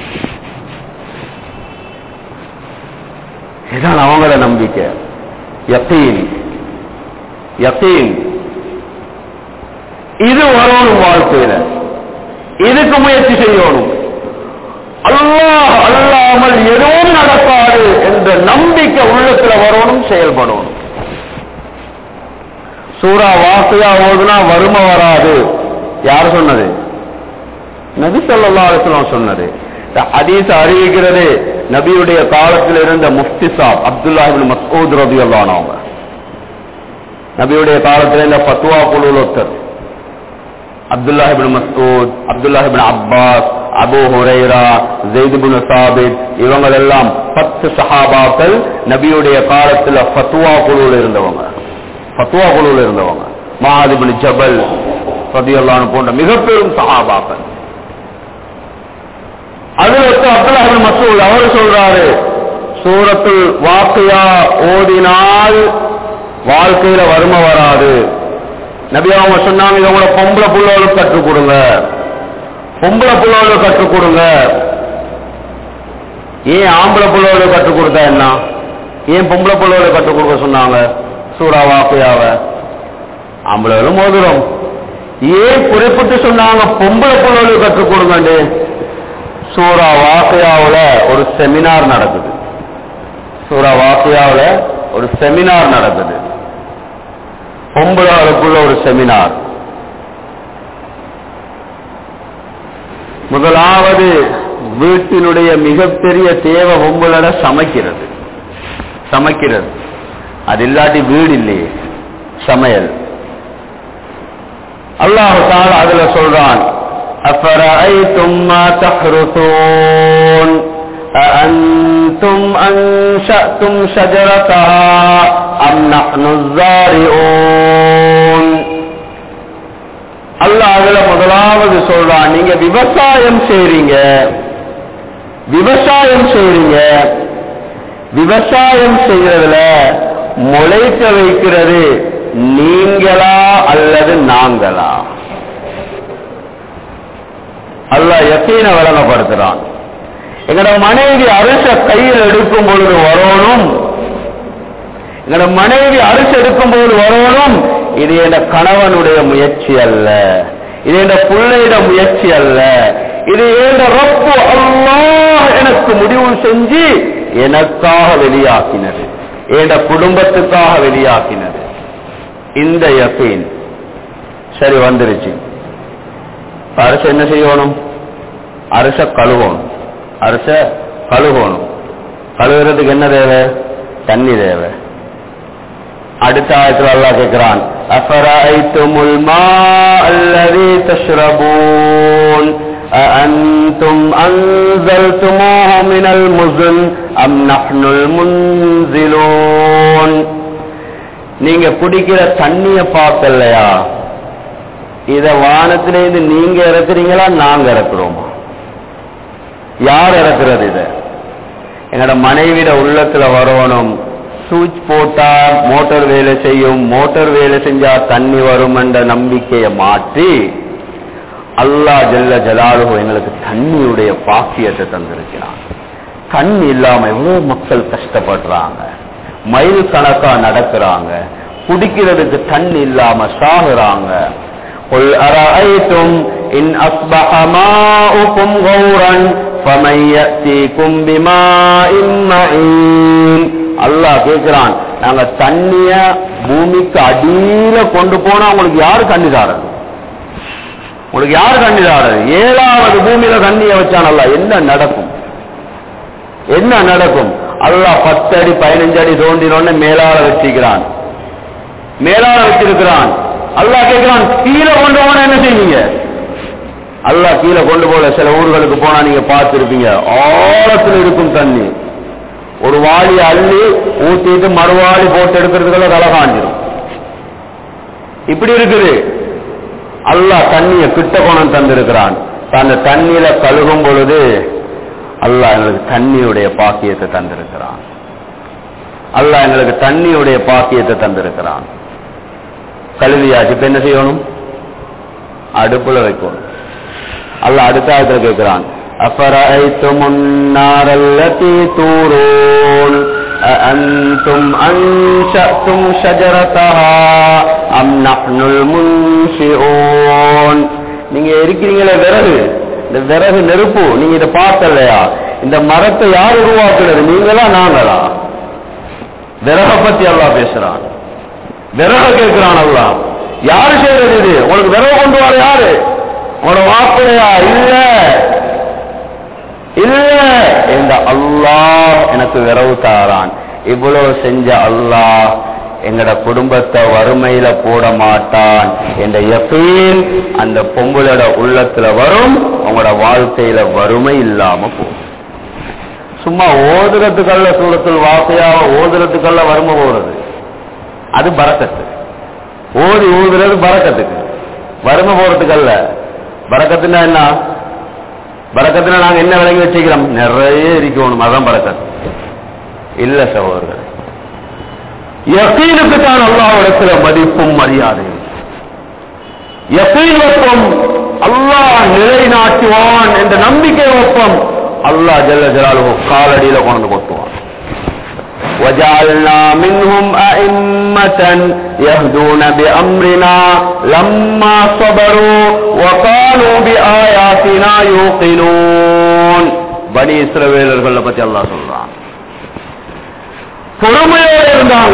இதான் அவங்கள நம்பிக்கை யக்கீன் யக்கீன் இது வரணும் வாழ்க்கையில இதுக்கு முயற்சி செய்யணும் அல்லாஹ் அல்லாமல் எதுவும் நடக்காது என்ற நம்பிக்கை உள்ளத்துல வரணும் செயல்படணும் சூரா வாசையா ஓதுனா வறுமை வராது யார் சொன்னது நபி சொல்லா அலிஸ்லாம் சொன்னது ஹதீஸ் அறிவிக்கிறது நபியுடைய காலத்தில் இருந்த முஃப்தி சாப் அப்துல்லாஹிபின் மசூத் ரபி அவங்க நபியுடைய காலத்தில் இந்த பத்துவா குழு ஒருத்தர் அப்துல்லாஹிபின் மசூத் அப்துல்லாஹிபின் அப்பாஸ் அபு ஹுரைரா ஜெய்துபின் சாபித் இவங்க எல்லாம் பத்து சஹாபாக்கள் நபியுடைய காலத்துல ஃபத்துவா குழுவில் இருந்தவங்க ஃபத்துவா குழுவில் இருந்தவங்க மகாதிபின் ஜபல் ரதியல்லான் போன்ற மிக பெரும் சஹாபாக்கள் அதுல அப்துல்லாஹிபின் மசூத் அவர் சொல்றாரு சூரத்தில் வாக்கையா ஓதினால் வாழ்க்கையில வறுமை வராது நபி அவங்க சொன்னாங்க இவங்கள பொம்பளை புள்ளோடு கற்றுக் கொடுங்க பொம்பளை புள்ளோடு கற்றுக் கொடுங்க ஏன் ஆம்பளை புள்ளோடு கற்றுக் கொடுத்தா என்ன ஏன் பொம்பளை புள்ளோடு கற்றுக் கொடுக்க சொன்னாங்க சூறா வாக்கையாவ ஆம்பளைகளும் மோதிரம் ஏன் குறிப்பிட்டு சொன்னாங்க பொம்பளை புள்ளோடு கற்றுக் கொடுங்க சூறா வாக்கையாவுல ஒரு செமினார் நடக்குது சூறா வாக்கையாவுல ஒரு செமினார் நடக்குது பொம்பளைகளுக்குள்ள ஒரு செமினார் முதலாவது வீட்டினுடைய மிகப்பெரிய தேவை பொம்பளை சமைக்கிறது சமைக்கிறது அது இல்லாட்டி வீடு இல்லையே சமையல் அல்லாஹு தால அதுல சொல்றான் أفرأيتم ما تحرثون أأنتم أنشأتم شجرتها أم نحن الزارعون அல்லாஹ் அதுல முதலாவது சொல்றான் நீங்க விவசாயம் செய்றீங்க விவசாயம் செய்றீங்க விவசாயம் செய்யறதுல முளைக்க வைக்கிறது நீங்களா அல்லது நாங்களா அல்லாஹ் யக்கீன வழங்கப்படுத்துறான் எங்களோட மனைவி அரச கையில் எடுக்கும் பொழுது வரணும் எங்களோட மனைவி அரசு எடுக்கும் பொழுது வரணும் இது என் கணவனுடைய முயற்சி அல்ல இது என் பிள்ளையிட முயற்சி அல்ல இது என் ரப்பு அல்லாஹ் எனக்கு முடிவு செஞ்சு எனக்காக வெளியாக்கினது என் குடும்பத்துக்காக வெளியாக்கினது இந்த யக்கீன் சரி வந்துருச்சு அரசு என்ன செய்யணும் அரச கழுவணும் அரச கழுவணும் கழுவுறதுக்கு என்ன தேவை தண்ணி தேவை அடுத்த ஆயத்தில் அல்லாஹ் கேட்கிறான் அஃபராய்த்துமுல் மா அல்லதி தஷ்ரபூன் أأنتم أنزلتموه من المزن أم نحن المنزلون நீங்க குடிக்கிற தண்ணிய பார்க்கலையா இத வானத்திலேருந்து நீங்க இறக்குறீங்களா நாங்க இறக்குறோமா யார் இறக்குறது இத என்னோட மனைவிட உள்ளத்துல வரணும் சுவிட்ச் போட்டா மோட்டார் வேலை செய்யும் மோட்டார் வேலை செஞ்சா தண்ணி வரும் என்ற நம்பிக்கையை மாற்றி அல்லாஹ் ஜல்ல ஜலாலுஹு எங்களுக்கு தண்ணியுடைய பாக்கியத்தை தந்திருக்கிறான் தண்ணி இல்லாம எவ்வளவு மக்கள் கஷ்டப்படுறாங்க மைல் கணக்கா நடக்கிறாங்க குடிக்கிறதுக்கு தண்ணி இல்லாம சாகுறாங்க قل أرأيتم إن أصبح ماؤكم غورا فمن يأتيكم بماء معين அல்லாஹ் கேட்கிறான் நாங்க தண்ணிய பூமிக்கு அடியில கொண்டு போனா உங்களுக்கு யாரு தண்ணி தாரது உங்களுக்கு யாரு தண்ணி தாரது ஏழாவது பூமியில தண்ணிய வச்சான் அல்ல என்ன நடக்கும் என்ன நடக்கும் அல்லாஹ் பத்து அடி பதினஞ்சு அடி தோண்டினோன்னு மேலால வச்சிருக்கிறான் மேலால வச்சிருக்கிறான் அல்லாஹ் கேட்கிறான் கீழே கொண்டு போனா என்ன செய்வீங்க அல்லாஹ் கீழே கொண்டு போல சில ஊர்களுக்கு போனா நீங்க பார்த்திருப்பீங்க ஆழத்தில் இருக்கும் தண்ணி ஒரு வாளி அள்ளி ஊத்திட்டு மறுவாளி போட்டு எடுக்கிறதுக்குள்ள தலை காஞ்சிரும் இப்படி இருக்குது அல்லாஹ் தண்ணிய கிட்ட கொண்டு தந்திருக்கிறான் அந்த தண்ணியில கழுகும் பொழுது அல்லாஹ் எங்களுக்கு தண்ணியுடைய பாக்கியத்தை தந்திருக்கிறான் அல்லாஹ் எங்களுக்கு தண்ணியுடைய பாக்கியத்தை தந்திருக்கிறான் கழுவியாச்சு இப்ப என்ன செய்யணும் அடுப்புல வைக்கணும் அல்லாஹ் அடுத்த ஆயத்துல கேட்கிறான் أفرأيتم النار التي تورون أأنتم أنشأتم شجرتها أم نحن المنشئون நீங்க இருக்கிறீங்களே விறகு இந்த விறகு நெருப்பு நீங்க இதை பார்த்தலையா இந்த மரத்தை யார் உருவாக்குறது நீங்களா நாங்களா விறக பத்தி அல்லாஹ் பேசுறான் விறக கேட்கிறான் அல்லாஹ் யாரு செய்யறது இது உங்களுக்கு விறகு கொண்டு வர யாரு உங்களோட வாப்பையா இல்ல இல்ல இந்த அல்லாஹ் எனக்கு விரவு தாரான் இவ்வளவு செஞ்ச அல்லாஹ் எங்கட குடும்பத்தை வறுமையில போட மாட்டான் என்ற யகீன் அந்த பொம்பளோட உள்ளத்துல வரும் உங்களோட வாழ்க்கையில வறுமை இல்லாம போகும் சும்மா ஓதுறதுக்கல்ல சூரத்தில் வாசையாக ஓதுறதுக்கல்ல வறுமை போறது அது பறக்கத்து ஓதி ஊதுறது பறக்கத்துக்கு வறுமை போறதுக்கல்ல பறக்கத்துனா என்ன பறக்கத்துல நாங்க என்ன விளங்கி வச்சுக்கிறோம் நிறைய இருக்கணும் அதான் பறக்கத்து இல்ல சகோதரர்கள் யக்கீனுக்கு தான் அல்லாவிடத்துல மதிப்பும் மரியாதையும் யக்கீன் வெப்பம் அல்லாஹ் நிலைநாட்டுவான் என்ற நம்பிக்கை வெப்பம் அல்லாஹ் ஜல்ல ஜலாலு காலடியில கொண்டு கொட்டுவான் وجعلنا منهم أئمة يهدون بأمرنا لما صبروا وقالوا بآياتنا يوقنون பனி இஸ்ரவேலர்களை பத்தி அல்லாஹ் சொல்றான் பொறுமையோடு இருந்தாங்க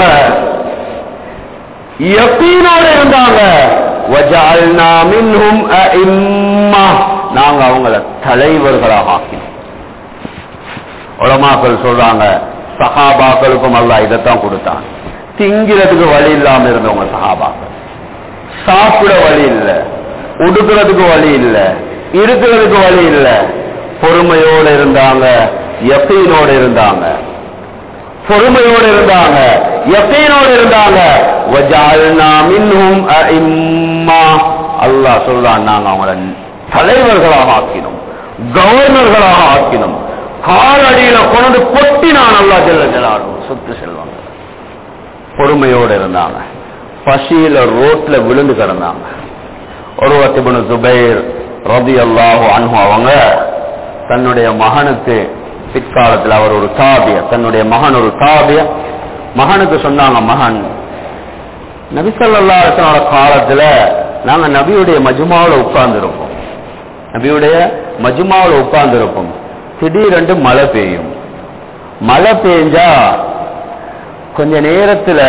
யக்கீனோடு இருந்தாங்க وجعلنا منهم أئمة நாங்க அவங்கள தலைவர்களாக ஆக்கினோம் உலமாக்கள் சொல்றாங்க சஹாபாக்களுக்கும் அல்லாஹ் இதைத்தான் கொடுத்தான் திங்கிறதுக்கு வழி இல்லாம இருந்தவங்க சஹாபாக்கள் சாப்பிட வழி இல்ல உடுக்கிறதுக்கு வழி இல்ல இருக்கிறதுக்கு வழி இல்ல பொறுமையோடு இருந்தாங்க யக்கீனோடு இருந்தாங்க பொறுமையோடு இருந்தாங்க யக்கீனோடு இருந்தாங்க வஜால்னா மின்ஹும் அஇம்மா அல்லாஹ் சொல்றான் நாங்க அவங்கள தலைவர்களாக ஆக்கினோம் கவர்னர்களாக ஆக்கினோம் காலடியில கொண்டு கொட்டினான் அல்லா ஜெல்ல ஜலாலும் சொத்து செல்வாங்க பொறுமையோடு இருந்தாங்க பசியில ரோட்ல விழுந்து கிடந்தாங்க ஒருவத்திபுன சுபைர் ரபி அல்லாஹு அன்ஹு அவங்க தன்னுடைய மகனுக்கு பிற்காலத்தில் அவர் ஒரு தாபிய தன்னுடைய மகன் ஒரு தாபிய மகனுக்கு சொன்னாங்க மகன் நபிசல்லாசனோட காலத்துல நாங்க நபியுடைய மஜுமாவில் உட்கார்ந்து இருப்போம் நபியுடைய மஜுமாவில் உட்கார்ந்து இருப்போம் திடீரென்று மழை பெய்யும் மழை பெஞ்சா கொஞ்ச நேரத்துல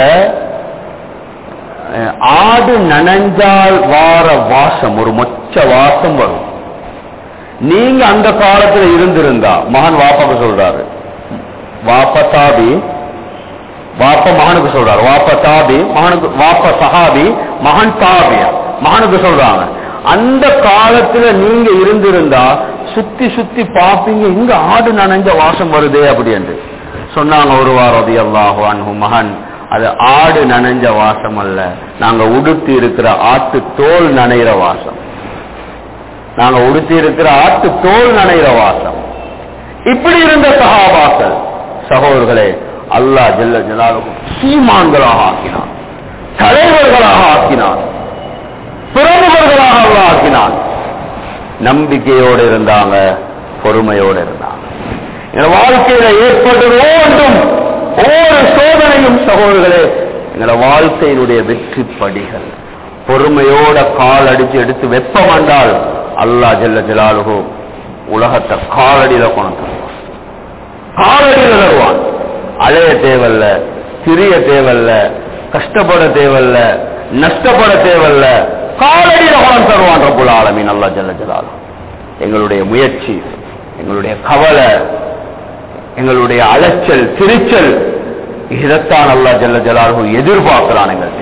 அஹ், ஆடு நனைஞ்சால் வார வாசம் ஒரு மொச்ச வாசம் வரும் நீங்க அந்த காலத்துல இருந்திருந்தா மகன் வாப்பாக்கு சொல்றாரு வாப்ப தாபி வாப்ப மகனுக்கு சொல்றாரு வாப்ப தாபி மகனுக்கு வாப்ப சஹாபி மகன் தாபிய மகனுக்கு சொல்றாங்க அந்த காலத்துல நீங்க இருந்திருந்தா சுத்தி சுத்தி பாப்பீங்க இங்க ஆடு நனைஞ்ச வாசம் வருதே அப்படி என்று சொன்னாங்க ஒரு வாரதி அல்லாஹு அன்ஹு மகன் அது ஆடு நனைஞ்ச வாசம் அல்ல நாங்க உடுத்தி இருக்கிற ஆட்டு தோல் நனைகிற வாசம் நாங்க உடுத்தி இருக்கிற ஆட்டு தோல் நனைகிற வாசம் இப்படி இருந்த சகாபாக்கள் சகோதரர்களே அல்லாஹ் ஜல்ல ஜலாலுக்கும் சீமான்களாக ஆக்கினான் தலைவர்களாக ஆக்கினான் பிரமுகர்களாக அல்லாஹ் ஆக்கினான் நம்பிக்கையோடு இருந்தாங்க பொறுமையோடு இருந்தாங்க எங்க வாழ்க்கையில ஏற்பட்டது ஒவ்வொன்றும் ஒவ்வொரு சோதனையும் சகோதரர்களே எங்களோட வாழ்க்கையினுடைய வெற்றி படிகள் பொறுமையோட கால் அடிச்சு எடுத்து வெப்பம் வந்தால் அல்லாஹ் ஜல்ல ஜலாலுகோ உலகத்தை காலடியில கொண்டு தருவான். காலடியில தருவான் அலைய தேவல்ல சிறிய தேவல்ல கஷ்டப்பட தேவல்ல நஷ்டப்பட தேவல்ல காலடியில கொண்டு தருவான் ரப்புல் ஆலமீன் அல்லாஹ் ஜல்ல ஜலாலு எங்களுடைய முயற்சி எங்களுடைய கவலை எங்களுடைய அலைச்சல் திரிச்சல் இதைத்தான் அல்லா ஜல்ல ஜலாலு எதிர்பார்க்கிறான் எங்கள்கிட்ட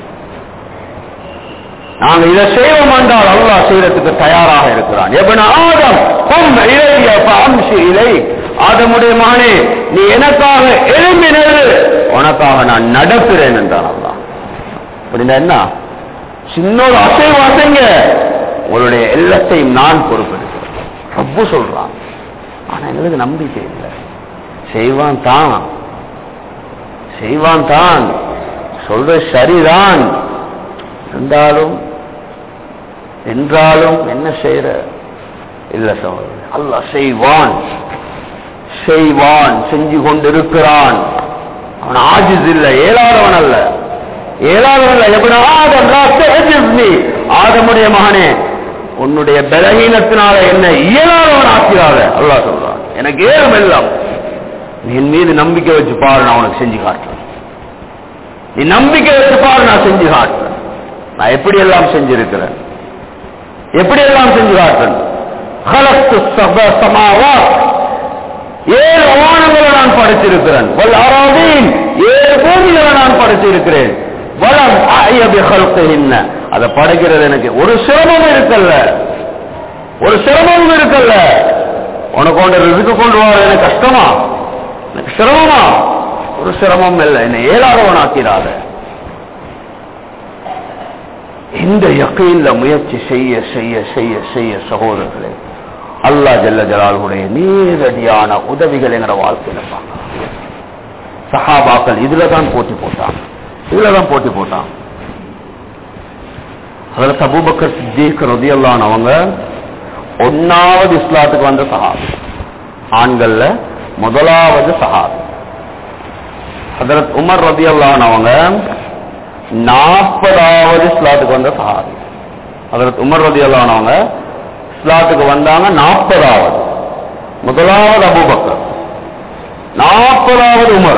நாங்க இதை செய்வோம் என்றால் அல்லாஹ் செய்யறதுக்கு தயாராக இருக்கிறான் எவன் ஆதம் கொம் இளைய அம்சி இலை ஆதமுடைய மகனே நீ எனக்காக எழும்பினது உனக்காக நான் நடக்கிறேன் என்றான் அல்லாஹ் அப்படின்னா என்ன சின்ன ஒரு அசைவு அசைங்க உங்களுடைய எல்லாத்தையும் நான் பொறுப்பெடுக்கிறேன் ரப்பு சொல்றான் ஆனா எங்களுக்கு நம்பிக்கை இல்லை செய்வான் தான் செய்வான் தான் சொல்ற சரிதான் இருந்தாலும் என்றாலும் என்ன செய்யற இல்ல சகோதரர் அல்லாஹ் செய்வான் செய்வான் செஞ்சு கொண்டிருக்கிறான் அவன் ஆஜிஸ் இல்லை ஏழாதவன் அல்ல ஏழாதவன் அல்ல எப்படி ஆதம் நீ ஆதமுடைய மகனே உன்னுடைய பலகீனத்தினால என்ன இயலாதவன் ஆக்கிறாத அல்லாஹ் சொல்றான் எனக்கு ஏறும் எல்லாம் நீ என் மீது நம்பிக்கை வச்சு பாரு நான் உனக்கு செஞ்சு காட்டுறேன் நீ நம்பிக்கை வச்சு பாரு நான் செஞ்சு காட்டுறேன் நான் எப்படி எல்லாம் செஞ்சிருக்கிறேன் எப்படி எல்லாம் செஞ்சு காட்டுறேன் خلقت السبع سماوات ஏழு வானங்களை நான் படைத்திருக்கிறேன் வல் அராதீன் ஏழு பூமிகளை நான் படைத்திருக்கிறேன் வலம் அயபி ஹல்கின்ன அதை படைக்கிறது எனக்கு ஒரு சிரமம் இருக்கல்ல ஒரு சிரமமும் இருக்கல்ல உனக்கு கொண்டு ரிசுக்கு கொண்டு வர எனக்கு கஷ்டமா எனக்கு சிரமமா ஒரு சிரமம் இல்லை என்னை ஏழாதவனாக்கிறாத இந்த யக்கையில முயற்சி செய்ய செய்ய செய்ய செய்ய சகோதரர்களே அல்லா ஜல்ல ஜலாலுடைய நேரடியான உதவிகள் எங்கட வாழ்க்கையில பார்க்கலாம் சஹாபாக்கள் இதுல தான் போட்டி போட்டான் இதுல தான் போட்டி போட்டான் அதுல தபூபக்கர் சித்தீக் ரதியல்லான் அவங்க ஒன்னாவது இஸ்லாத்துக்கு வந்த சஹாபி ஆண்கள்ல முதலாவது சஹாபி ஹதரத் உமர் ரதியல்லான் அவங்க நாற்பதாவது இஸ்லாத்துக்கு வந்த சஹாபி ஹதரத் உமர் ரதியல்லான் அவங்க இஸ்லாத்துக்கு வந்தாங்க நாற்பதாவது முதலாவது அபுபக்கர் நாற்பதாவது உமர்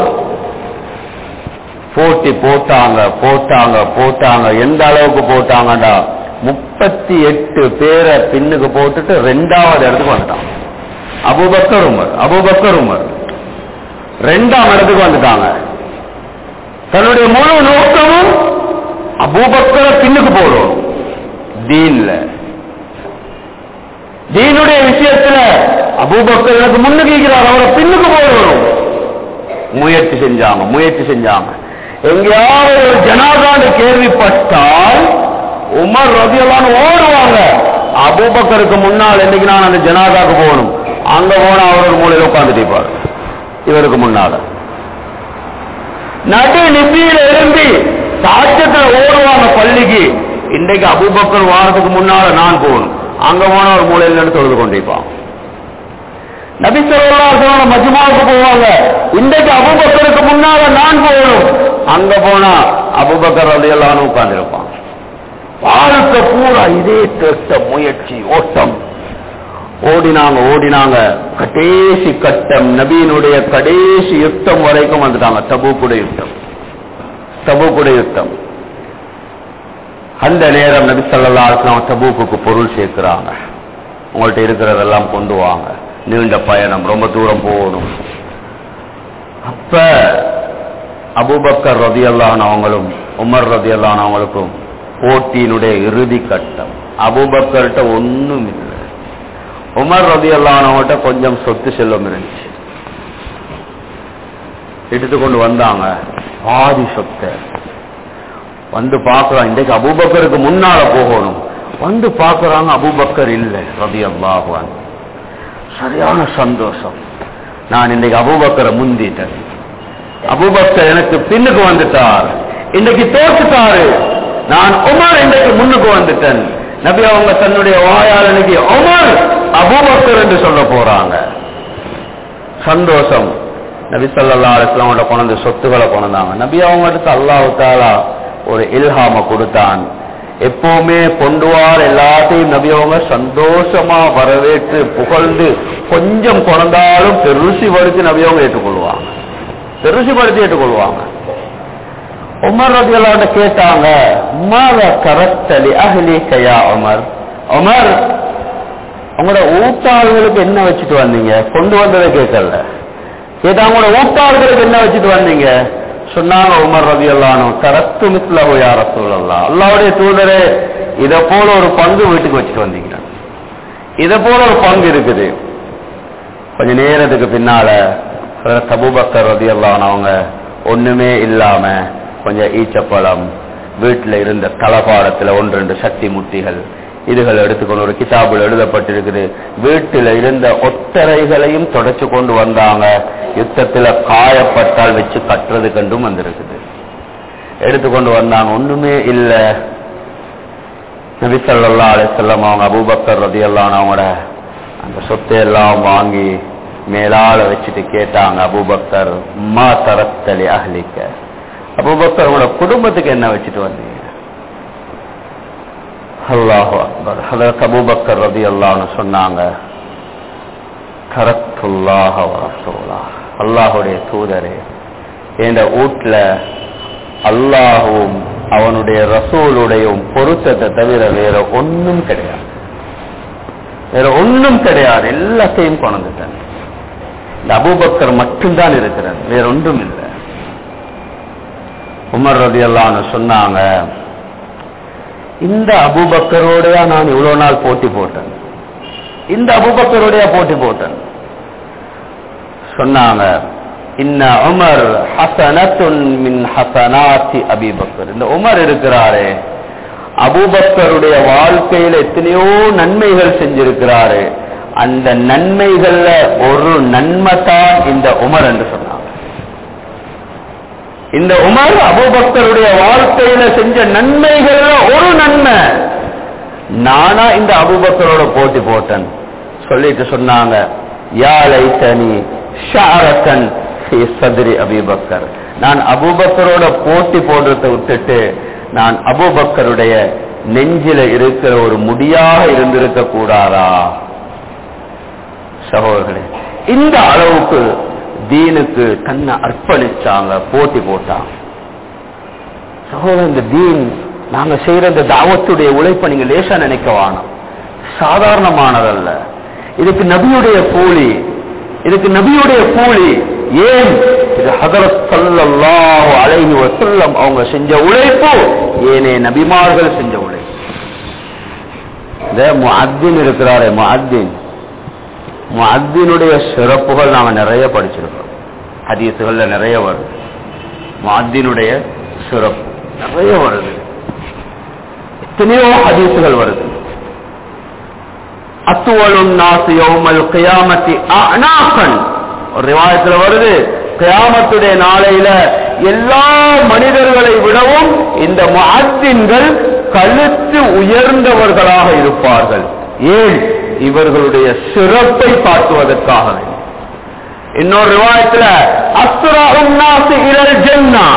போட்டி போட்டாங்க போட்டாங்க போட்டாங்க எந்த அளவுக்கு போட்டாங்கடா முப்பத்தி எட்டு பேரை பின்னுக்கு போட்டுட்டு ரெண்டாவது இடத்துக்கு வந்துட்டான் அபுபக்கர் உமர் அபுபக்கர் உமர் ரெண்டாம் இடத்துக்கு வந்துட்டாங்க தன்னுடைய முழு நோக்கமும் அபூபக்கரை பின்னுக்கு போடும் தீன்ல தீனுடைய விஷயத்துல அபூபக்கர் எனக்கு முன்னுக்கு இருக்கிறார் அவரை பின்னுக்கு போடணும் முயற்சி செஞ்சாங்க முயற்சி செஞ்சாங்க எங்கேயாவது ஒரு ஜனாதாண்டு கேள்விப்பட்டால் உமர் ரதியெல்லாம் ஓடுவாங்க அபூபக்கருக்கு முன்னால் என்னைக்கு நான் அந்த ஜனாதாக்கு போகணும் அங்க போனா அவர் ஒரு மூலையில உட்கார்ந்துட்டு இருப்பார் இவருக்கு முன்னால நடு நிப்பியில எழும்பி சாட்சத்துல ஓடுவாங்க பள்ளிக்கு இன்றைக்கு அபூபக்கர் வாரத்துக்கு முன்னால நான் போகணும் அங்க போன ஒரு மூலையில இருந்து தொழுது கொண்டிருப்பான் நபி சொல்லா மஜ்மாவுக்கு போவாங்க இன்றைக்கு அபுபக்கருக்கு முன்னால நான் போகணும் அங்க போனா அபுபக்கர் அதையெல்லாம் உட்கார்ந்துருப்பான் வாழ்க்கை பூரா இதே திட்ட முயற்சி ஓட்டம் ஓடினாங்க ஓடினாங்க கடைசி கட்டம் நபியினுடைய கடைசி யுத்தம் வரைக்கும் வந்துட்டாங்க தபூக்குடைய யுத்தம் தபூக்குடைய யுத்தம் அந்த நேரம் நபி சொல்லா தபூக்கு பொருள் சேர்க்கிறாங்க உங்கள்ட்ட இருக்கிறதெல்லாம் கொண்டு வாங்க நீண்ட பயணம் ரொம்ப தூரம் போகணும் அப்ப அபுபக்கர் ரதி அவங்களும் உமர் ரதி அவங்களுக்கும் போட்டியினுடைய இறுதி கட்டம் அபுபக்கர்கிட்ட ஒண்ணும் இல்லை உமர் ரதி அல்லானவங்கிட்ட கொஞ்சம் சொத்து செல்வம் இருந்துச்சு எடுத்து கொண்டு வந்தாங்க பாதி சொத்தை வந்து பார்க்கலாம் இன்றைக்கு அபுபக்கருக்கு முன்னால போகணும் வந்து பார்க்கறாங்க அபுபக்கர் இல்லை ரதி அல்லாஹுவான் சரியான சந்தோஷம் நான் இன்றைக்கு அபுபக்கரை முந்திட்டேன் அபுபக்கர் எனக்கு பின்னுக்கு வந்துட்டார் இன்னைக்கு தோற்றுட்டாரு நான் உமர் இன்றைக்கு முன்னுக்கு வந்துட்டேன் நபி அவங்க தன்னுடைய வாயால் இன்னைக்கு உமர் அபுபக்கர் என்று சொல்ல போறாங்க சந்தோஷம் நபி சொல்லா அலிஸ்லாமோட கொண்டு சொத்துக்களை கொண்டாங்க நபி அவங்க அடுத்து அல்லாஹு தாலா ஒரு இல்ஹாம கொடுத்தான் எப்பவுமே கொண்டுவார் எல்லாத்தையும் நபி அவங்க சந்தோஷமா வரவேற்று புகழ்ந்து கொஞ்சம் கொண்டாலும் பெருசி படுத்தி நபி அவங்க ஏற்றுக்கொள்வாங்க பெருசி படுத்தி ஏற்றுக்கொள்வாங்க உமர் ரபி அல்லாட்ட கேட்டாங்க உமாத கரத்தலி அஹ்லி கயா உமர் உமர் உங்களோட ஊட்டாளர்களுக்கு என்ன வச்சுட்டு வந்தீங்க கொண்டு வந்ததை கேட்கல கேட்டா உங்களோட ஊட்டாளர்களுக்கு என்ன வச்சுட்டு வந்தீங்க சொன்னாங்க உமர் ரவி அல்லானோ கரத்து மிஸ்லஹு யார சொல்லலாம் அல்லாவுடைய தூதரே இதை போல ஒரு பங்கு வீட்டுக்கு வச்சுட்டு வந்தீங்க இதை போல ஒரு பங்கு இருக்குது கொஞ்ச நேரத்துக்கு பின்னால தபுபக்கர் ரதி அவங்க ஒண்ணுமே இல்லாம கொஞ்சம் ஈச்சப்பழம் வீட்டுல இருந்த தளபாடத்துல ஒன்று ரெண்டு சக்தி முட்டிகள் இதுகள் எடுத்துக்கொண்டு ஒரு கிதாபில் எழுதப்பட்டிருக்குது வீட்டில் இருந்த ஒட்டரைகளையும் தொடச்சு கொண்டு வந்தாங்க யுத்தத்துல காயப்பட்டால் வச்சு கட்டுறது கண்டும் வந்திருக்குது எடுத்துக்கொண்டு வந்தாங்க ஒண்ணுமே இல்ல நபிசல்லா அலிசல்லம் அவங்க அபூபக்கர் ரதி அவங்களோட அந்த சொத்தை எல்லாம் வாங்கி மேலால வச்சுட்டு கேட்டாங்க அபூபக்கர் மா தரத்தலி அஹ்லிக்க அபூபக்கர் உங்களோட குடும்பத்துக்கு என்ன வச்சுட்டு வந்தீங்க அல்லாஹு அக்பர் ஹதரத் அபூபக்கர் ரதி அல்லான்னு சொன்னாங்க கரத்துல்லாஹ வரசூலா அல்லாஹுடைய தூதரே என்ற வீட்டுல அல்லாஹும் அவனுடைய ரசூலுடையும் பொருத்தத்தை தவிர வேற ஒன்னும் கிடையாது வேற ஒன்னும் கிடையாது எல்லாத்தையும் கொண்டுட்டேன் இந்த அபூபக்கர் மட்டும்தான் இருக்கிறார் வேற ஒன்றும் இல்லை உமர் ரதி அல்லான்னு சொன்னாங்க இந்த அபுபக்கரோடையா நான் இவ்வளவு நாள் போட்டி போட்டேன் இந்த அபுபக்கரோடைய போட்டி போட்டேன் சொன்னாங்க இன்ன உமர் ஹசனத்துன் மின் ஹசனாத்தி அபிபக்கர் இந்த உமர் இருக்கிறாரே அபுபக்கருடைய வாழ்க்கையில எத்தனையோ நன்மைகள் செஞ்சிருக்கிறாரு அந்த நன்மைகள்ல ஒரு நன்மை தான் இந்த உமர் என்று சொன்னாங்க இந்த உமர் அபுபக்கருடைய வாழ்க்கையில செஞ்ச நன்மைகள்ல ஒரு நன்மை நானா இந்த அபுபக்கரோட போட்டி போட்டேன் சொல்லிட்டு சொன்னாங்க யா லைத்தனி ஷாரத்தன் சதுரி அபுபக்கர் நான் அபுபக்கரோட போட்டி போடுறதை விட்டுட்டு நான் அபுபக்கருடைய நெஞ்சில இருக்கிற ஒரு முடியாக இருந்திருக்க கூடாதா சகோதரர்களே இந்த அளவுக்கு தீனுக்கு தன்னை அர்ப்பணிச்சாங்க போட்டி போட்டாங்க சகோதரன் இந்த தீன் நாங்க செய்யற இந்த தாவத்துடைய உழைப்பை நீங்க லேசா நினைக்க வேணாம் சாதாரணமானதல்ல இதுக்கு நபியுடைய கூலி இதுக்கு நபியுடைய கூலி ஏன் இது ஹதரத் ஸல்லல்லாஹு அலைஹி வஸல்லம் அவங்க செஞ்ச உழைப்பு ஏனே நபிமார்கள் செஞ்ச உழைப்பு இந்த முஅத்தின் இருக்கிறாரே முஅத்தின் முஅத்தினுடைய சிறப்புகள் நாம நிறைய படிச்சிருக்கோம் ஹதீசுகள்ல நிறைய வருது முஅத்தினுடைய சிறப்பு நிறைய வருது எத்தனையோ ஹதீசுகள் வருது அத்துவலும் நாசு யௌமல் கியாமத்தி அனாஃபன் ஒரு ரிவாயத்துல வருது கியாமத்துடைய நாளையில எல்லா மனிதர்களை விடவும் இந்த முஅத்தின்கள் கழுத்து உயர்ந்தவர்களாக இருப்பார்கள் ஏன் இவர்களுடைய சிறப்பை காட்டுவதற்காக வேண்டும். இன்னொரு ரிவாயத்துல அஸ்ராஉன் நாசு இலல் ஜன்னா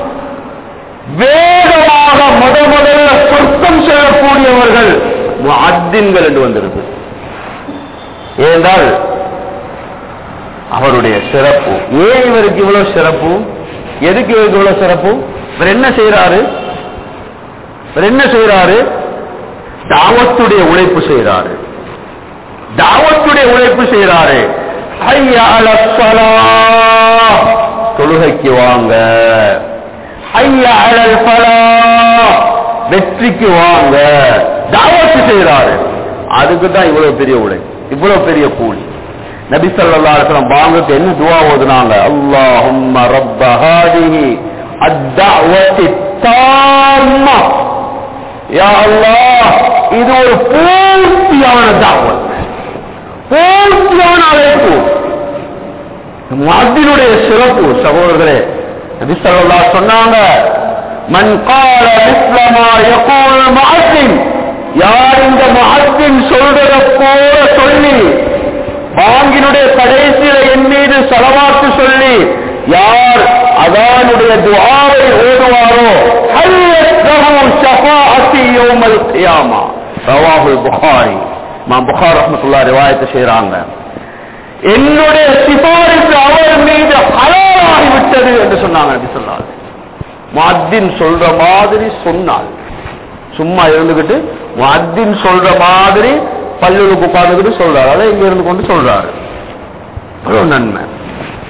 வேகமாக முத முதல்ல சொர்க்கம் செல்லக்கூடியவர்கள் முஅத்தின்கள் என்று வந்திருக்கு ஏனென்றால் அவருடைய சிறப்பு ஏன் இவருக்கு இவ்வளவு சிறப்பு எதுக்கு இவருக்கு இவ்வளவு சிறப்பு இவர் என்ன செய்யறாரு இவர் என்ன செய்யறாரு தாவத்துடைய உழைப்பு செய்யறாரு தாவத்துடைய உழைப்பு செய்யறாரு ஐயா அலஸ்ஸலா, தொழுகைக்கு வாங்க ஐயா அலல் ஃபலா, வெற்றிக்கு வாங்க தாவத்து செய்யறாரு அதுக்கு தான் இவ்வளவு பெரிய உழைப்பு இவ்வளவு பெரிய கூலி நபி ஸல்லல்லாஹு அலைஹி வஸல்லம் பாங்குக்கு என்ன துஆ ஓதுனாங்க அல்லாஹும்ம ரப்ப ஹாதிஹி அத்-தஅவத்தி தாம்மா யா அல்லாஹ் இது ஒரு பூர்த்தியான தாவத் பூர்த்தியான அழைப்பு முஅத்தினுடைய சிறப்பு சகோதரர்களே நபி ஸல்லல்லாஹு அலைஹி சொன்னாங்க மன் قال مثل ما يقول المؤذن யார் இந்த முஅத்தின் சொல்றத போல சொல்லி பாங்கினுடைய கடைசியில என் மீது செலவாக்கு சொல்லி யார் அதானுடைய துஆவை ஓதுவாரோ ஹல்யத்லஹு ஷஃபாஅத்தி யௌமல் கியாமா ரவாஹுல் புகாரி மா புகார் ரஹ்மத்துல்லாஹி ரிவாயத் செய்றாங்க என்னுடைய சிபாரிசு அவர் மீது ஹலாலாகி விட்டது என்று சொன்னாங்க நபி சொன்னாங்க முஅத்தின் சொல்ற மாதிரி சொன்னால் சும்மா இருந்துகிட்டு முஅத்தின் சொல்ற மாதிரி பல்லுக்கு உட்கார்ந்துகிட்டு சொல்றாரு அதை இங்க இருந்து கொண்டு சொல்றாரு அவ்வளவு நன்மை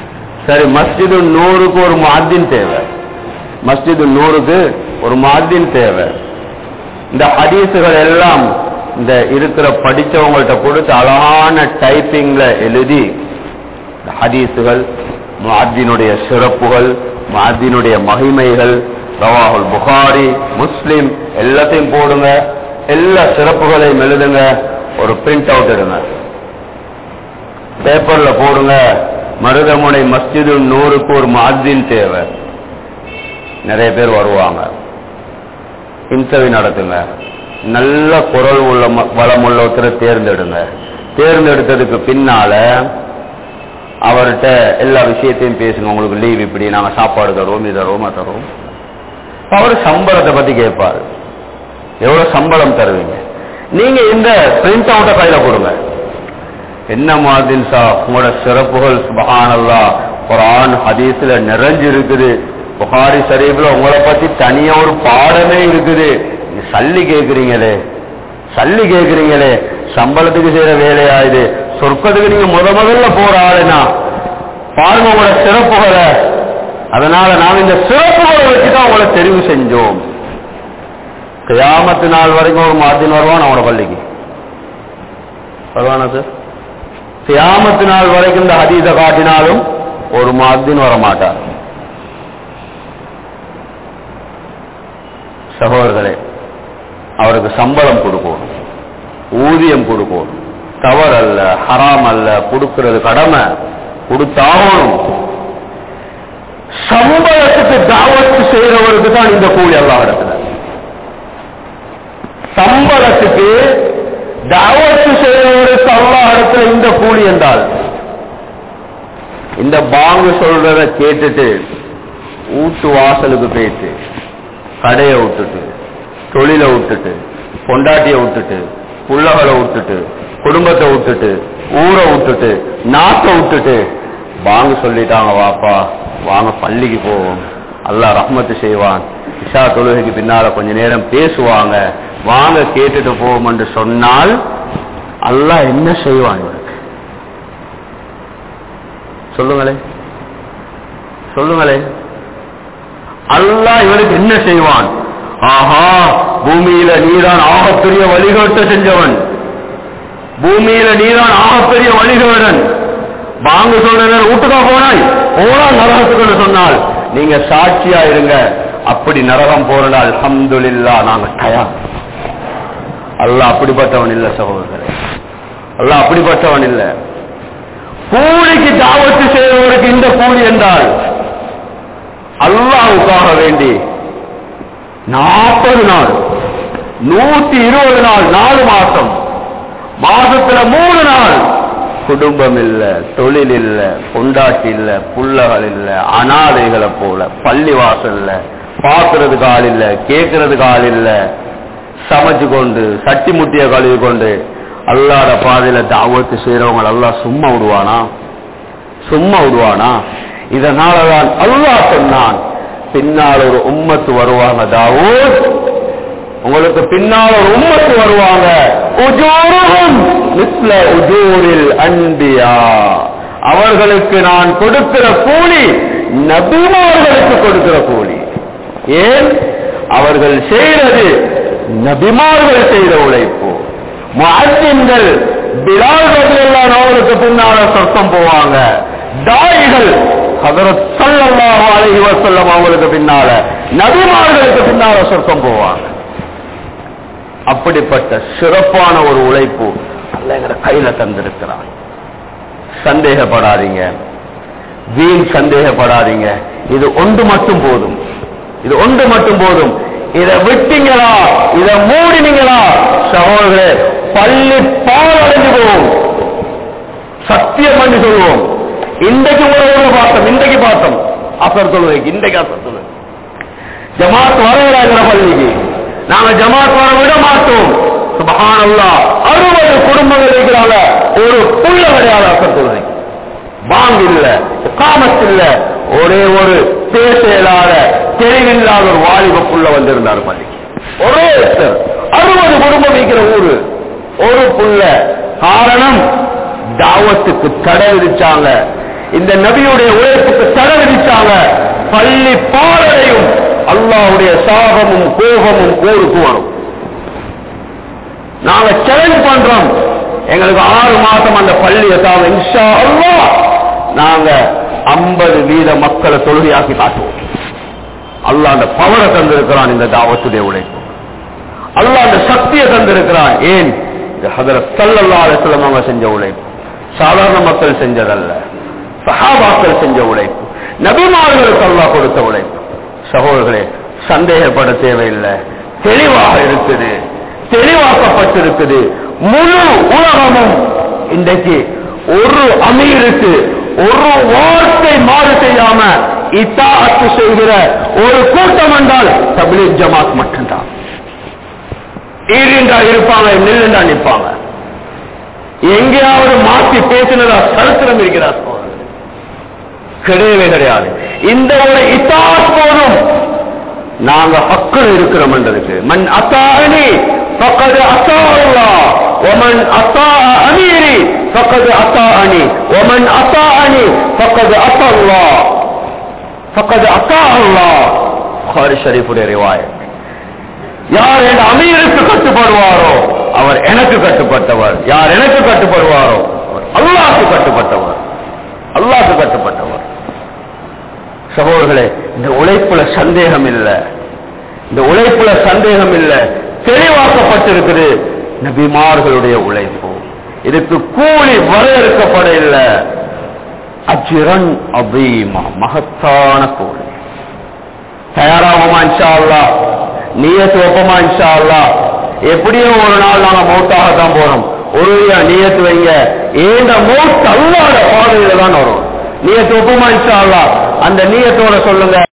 சரி மஸ்ஜிது நூறுக்கு ஒரு மாதின் தேவை மஸ்ஜிது நூறுக்கு ஒரு மாதின் தேவை இந்த ஹதீஸுகள் எல்லாம் இந்த இருக்கிற படிச்சவங்கள்ட்ட கொடுத்து அழகான டைப்பிங்ல எழுதி இந்த ஹதீஸுகள் முஅத்தினுடைய சிறப்புகள் முஅத்தினுடைய மகிமைகள் ரவாஹுல் புகாரி முஸ்லிம் எல்லாத்தையும் போடுங்க எல்லா சிறப்புகளையும் எழுதுங்க ஒரு பிரிண்ட் அவுட் எடுங்க பேப்பர்ல போடுங்க மருதமுனை மஸ்ஜிது நூறுக்கு ஒரு முஅத்தின் தேவை நிறைய பேர் வருவாங்க இன்டர்வியூ நடத்துங்க நல்ல குரல் உள்ள ம- வளமுள்ள ஒருத்தரை தேர்ந்தெடுங்க தேர்ந்தெடுத்ததுக்கு பின்னால அவர்கிட்ட எல்லா விஷயத்தையும் பேசுங்க உங்களுக்கு லீவ் இப்படி நாங்க சாப்பாடு தருவோம் இது தருவோம் அது தருவோம் அப்ப அவர் சம்பளத்தை பத்தி கேட்பாரு எவ்வளவு சம்பளம் தருவீங்க நீங்க இந்த பிரிண்ட் அவுட்டை கையில கொடுங்க என்ன மாதிரி சா உங்களோட சிறப்புகள் சுபஹானல்லா குரான் ஹதீஸ்ல நிறைஞ்சு இருக்குது புகாரி ஷரீஃப்ல உங்களை பத்தி தனியா ஒரு பாடமே இருக்குது நீங்க சல்லி கேக்குறீங்களே சல்லி கேக்குறீங்களே சம்பளத்துக்கு செய்யற வேலையா இது சொர்க்கத்துக்கு நீங்க முத முதல்ல போற ஆளுனா பாருங்க உங்களோட சிறப்புகளை அதனால நாம் இந்த சிறப்புகளை வச்சுதான் உங்களை தெரிவு செஞ்சோம் கியாமத்து நாள் வரைக்கும் ஒரு மாத்தின் வருவான் அவனோட பள்ளிக்கு வருவானா சார் கியாமத்து நாள் வரைக்கும் இந்த ஹதீஸ காட்டினாலும் ஒரு மாதின் வர மாட்டார் சகோதரர்களே அவருக்கு சம்பளம் கொடுக்கணும் ஊதியம் கொடுக்கணும் தவறு அல்ல ஹராம் அல்ல கொடுக்கிறது கடமை கொடுத்தாகணும் சம்பளத்துக்கு தாவத்து செய்யறவருக்கு தான் இந்த கூலி அல்லாஹ் இடத்துல சம்பளத்துக்கு தாவத்து செய்யறவருக்கு அல்லாஹ் இடத்துல இந்த கூலி என்றால் இந்த பாங்கு சொல்றத கேட்டுட்டு ஊட்டு வாசலுக்கு போயிட்டு கடையை விட்டுட்டு தொழிலை விட்டுட்டு பொண்டாட்டியை விட்டுட்டு புள்ளகளை விட்டுட்டு குடும்பத்தை விட்டுட்டு ஊரை விட்டுட்டு நாட்டை விட்டுட்டு வாங்க சொல்லிட்டாங்க வாப்பா வாங்க பள்ளிக்கு போவோம் அல்லாஹ் ரஹ்மத்து செய்வான் இஷா தொழுகைக்கு பின்னால கொஞ்ச நேரம் பேசுவாங்க வாங்க கேட்டுட்டு போவோம் என்று சொன்னால் அல்லாஹ் என்ன செய்வான் இவருக்கு சொல்லுங்களே சொல்லுங்களே அல்லாஹ் இவனுக்கு என்ன செய்வான் ஆஹா பூமியில நீதான் ஆகப்பெரிய வழிகாட்ட செஞ்சவன் பூமியில நீதான் ஆகப்பெரிய வழிகாடன் வாங்க சொல்ற வீட்டுக்கா போனாய் போனா நரகத்துக்கு சொன்னால் நீங்க சாட்சியா இருங்க அப்படி நரகம் போறதால் அல்ஹம்துலில்லா நாங்க தயார் அல்லாஹ் அப்படிப்பட்டவன் இல்ல சகோதரர்களே அல்லாஹ் அப்படிப்பட்டவன் இல்ல கூலிக்கு தாவத்து செய்வதற்கு இந்த கூலி என்றால் அல்லாவுக்காக வேண்டி நாற்பது நாள் நூத்தி இருபது நாள் நாலு மாசம் மாசத்துல மூணு நாள் குடும்பம் இல்ல தொழில் இல்ல பொண்டாட்டி இல்ல புள்ளகள் இல்ல அனாதைகளை போல பள்ளி வாசல்ல பாக்குறதுக்கு ஆள் இல்ல கேட்கறதுக்கு ஆள் இல்ல சமைச்சு கொண்டு சட்டி முட்டிய கழுவி கொண்டு அல்லாத பாதையில தாவத்து செய்யறவங்க எல்லாம் சும்மா விடுவானா சும்மா விடுவானா இதனாலதான் அல்லாஹ் சொன்னான் பின்னால் ஒரு உம்மத்து வருவாங்க தாவூத் உங்களுக்கு பின்னால் ஒரு உம்மத்து வருவாங்க உஜூருஹும் மிஸ்ல உஜூரில் அன்பியா அவர்களுக்கு நான் கொடுக்கிற கூலி நபிமார்களுக்கு கொடுக்கிற கூலி ஏன் அவர்கள் செய்தது நபிமார்கள் செய்த உழைப்பு முஅத்தின்கள் பிலால் ரலியல்லாஹு அவருக்கு பின்னால சொர்க்கம் போவாங்க தாயிகள் ஹதரத் ஸல்லல்லாஹு அலைஹி வஸல்லம் அவங்களுக்கு பின்னால நபிமார்களுக்கு பின்னால சொர்க்கம் போவாங்க அப்படிப்பட்ட சிறப்பான ஒரு உழைப்பு அல்ல எங்க கையில தந்திருக்கிறான் சந்தேகப்படாதீங்க வீண் சந்தேகப்படாதீங்க இது ஒன்று மட்டும் போதும் இது ஒன்று மட்டும் போதும் இதை விட்டீங்களா இதை மூடினீங்களா சகோதரே பள்ளி பால் அடைஞ்சு போவோம் சத்தியம் பண்ணி சொல்லுவோம் இன்றைக்கு ஒரு ஊர்ல பார்த்தோம் இன்றைக்கு பார்த்தோம் அசர் தொழுகைக்கு இன்றைக்கு அசர் தொழுகை ஜமாத் வரவிடாங்கிற பள்ளிக்கு நாங்க ஜமாத் வர விட மாட்டோம் சுபஹானல்லா அறுபது குடும்பங்கள் இருக்கிறாங்க ஒரு புள்ள கிடையாது அசர் தொழுகை பாங்கு இல்ல காமத் இல்ல ஒரே ஒரு பேச இயலாத தெளிவில்லாத ஒரு வாலிப புள்ள வந்திருந்தார் பள்ளிக்கு ஒரே ஒருத்தர் அறுபது குடும்பம் இருக்கிற ஊரு ஒரு புள்ள காரணம் தாவத்துக்கு தடை விதிச்சாங்க இந்த நபியுடைய உழைப்புக்கு தடை விதிச்சாங்க பள்ளி பாடலையும் அல்லாஹ்வுடைய சாபமும் கோபமும் ஊருக்கு வரும் நாங்க சேலஞ்ச் பண்றோம் எங்களுக்கு ஆறு மாசம் அந்த பள்ளியை தாங்க இன்ஷா அல்லாஹ் நாங்க ஐம்பது வீத மக்களை தொழுகையாக்கி காட்டுவோம் அல்லாஹ் அந்த பவரை தந்திருக்கிறான் இந்த தாவத்துடைய உழைப்பு அல்லாஹ் அந்த சக்தியை தந்திருக்கிறான் ஏன் இது ஹதரத் ஸல்லல்லாஹு அலைஹி வஸல்லம் அவங்க செஞ்ச உழைப்பு சாதாரண மக்கள் செஞ்சதல்ல சஹாபாக்கள் செஞ்ச உழைப்பு நபிமார்களுக்கு அல்லாஹ் கொடுத்த உழைப்பு சகோதரர்களே சந்தேகப்பட தேவையில்லை தெளிவாக இருக்குது தெளிவாக்கப்பட்டிருக்குது முழு உலகமும் இன்றைக்கு ஒரு அமீருக்கு ஒரு வார்த்தை மாறு செய்யாம இத்தாத்து செய்கிற ஒரு கூட்டம் என்றால் தபிலீக் ஜமாத் மட்டும்தான் ஈரின்றா இருப்பாங்க நில்லுண்டா நிற்பாங்க எங்கேயாவது மாற்றி பேசினதா சரித்திரம் இருக்கிறார் கிடையவே கிடையாது இந்த ஒரு இத்தாஸ் போதும் நாங்க ஹக்கள் இருக்கிறோம் என்றதுக்கு மண் அத்தாணி பக்கது அத்தா அல்லா ஒமன் அத்தா அமீரி பக்கது அத்தா அணி ஒமன் அத்தா அணி பக்கது அத்தா அல்லா பக்கது அத்தா அல்லா புகாரி ஷரீஃபுடைய ரிவாயத் யார் என் அமீருக்கு கட்டுப்படுவாரோ அவர் எனக்கு கட்டுப்பட்டவர் யார் எனக்கு கட்டுப்படுவாரோ அவர் அல்லாஹ்க்கு கட்டுப்பட்டவர் அல்லாஹ்க்கு கட்டுப்பட்டவர் சகோதரர்களே இந்த உழைப்புல சந்தேகம் இல்லை இந்த உழைப்புல சந்தேகம் இல்லை தெளிவாக்கப்பட்டிருக்குது நபிமார்களுடைய உழைப்பு இதுக்கு கூலி வரையறுக்கப்பட இல்லை அஜிரன் அபீமா மகத்தான கூலி தயாராகுமா இன்ஷா அல்லா நீயத்து வைப்போமா இன்ஷா அல்லா எப்படியும் ஒரு நாள் நாங்க மௌத்தாக தான் போறோம் ஒரு நீயத்து வைங்க ஏண்ட மௌத் அல்லாத பாதையில தான் வரும் நீயத்து வைப்போமா இன்ஷா அல்லா அந்த நீயத்தோட சொல்லுங்க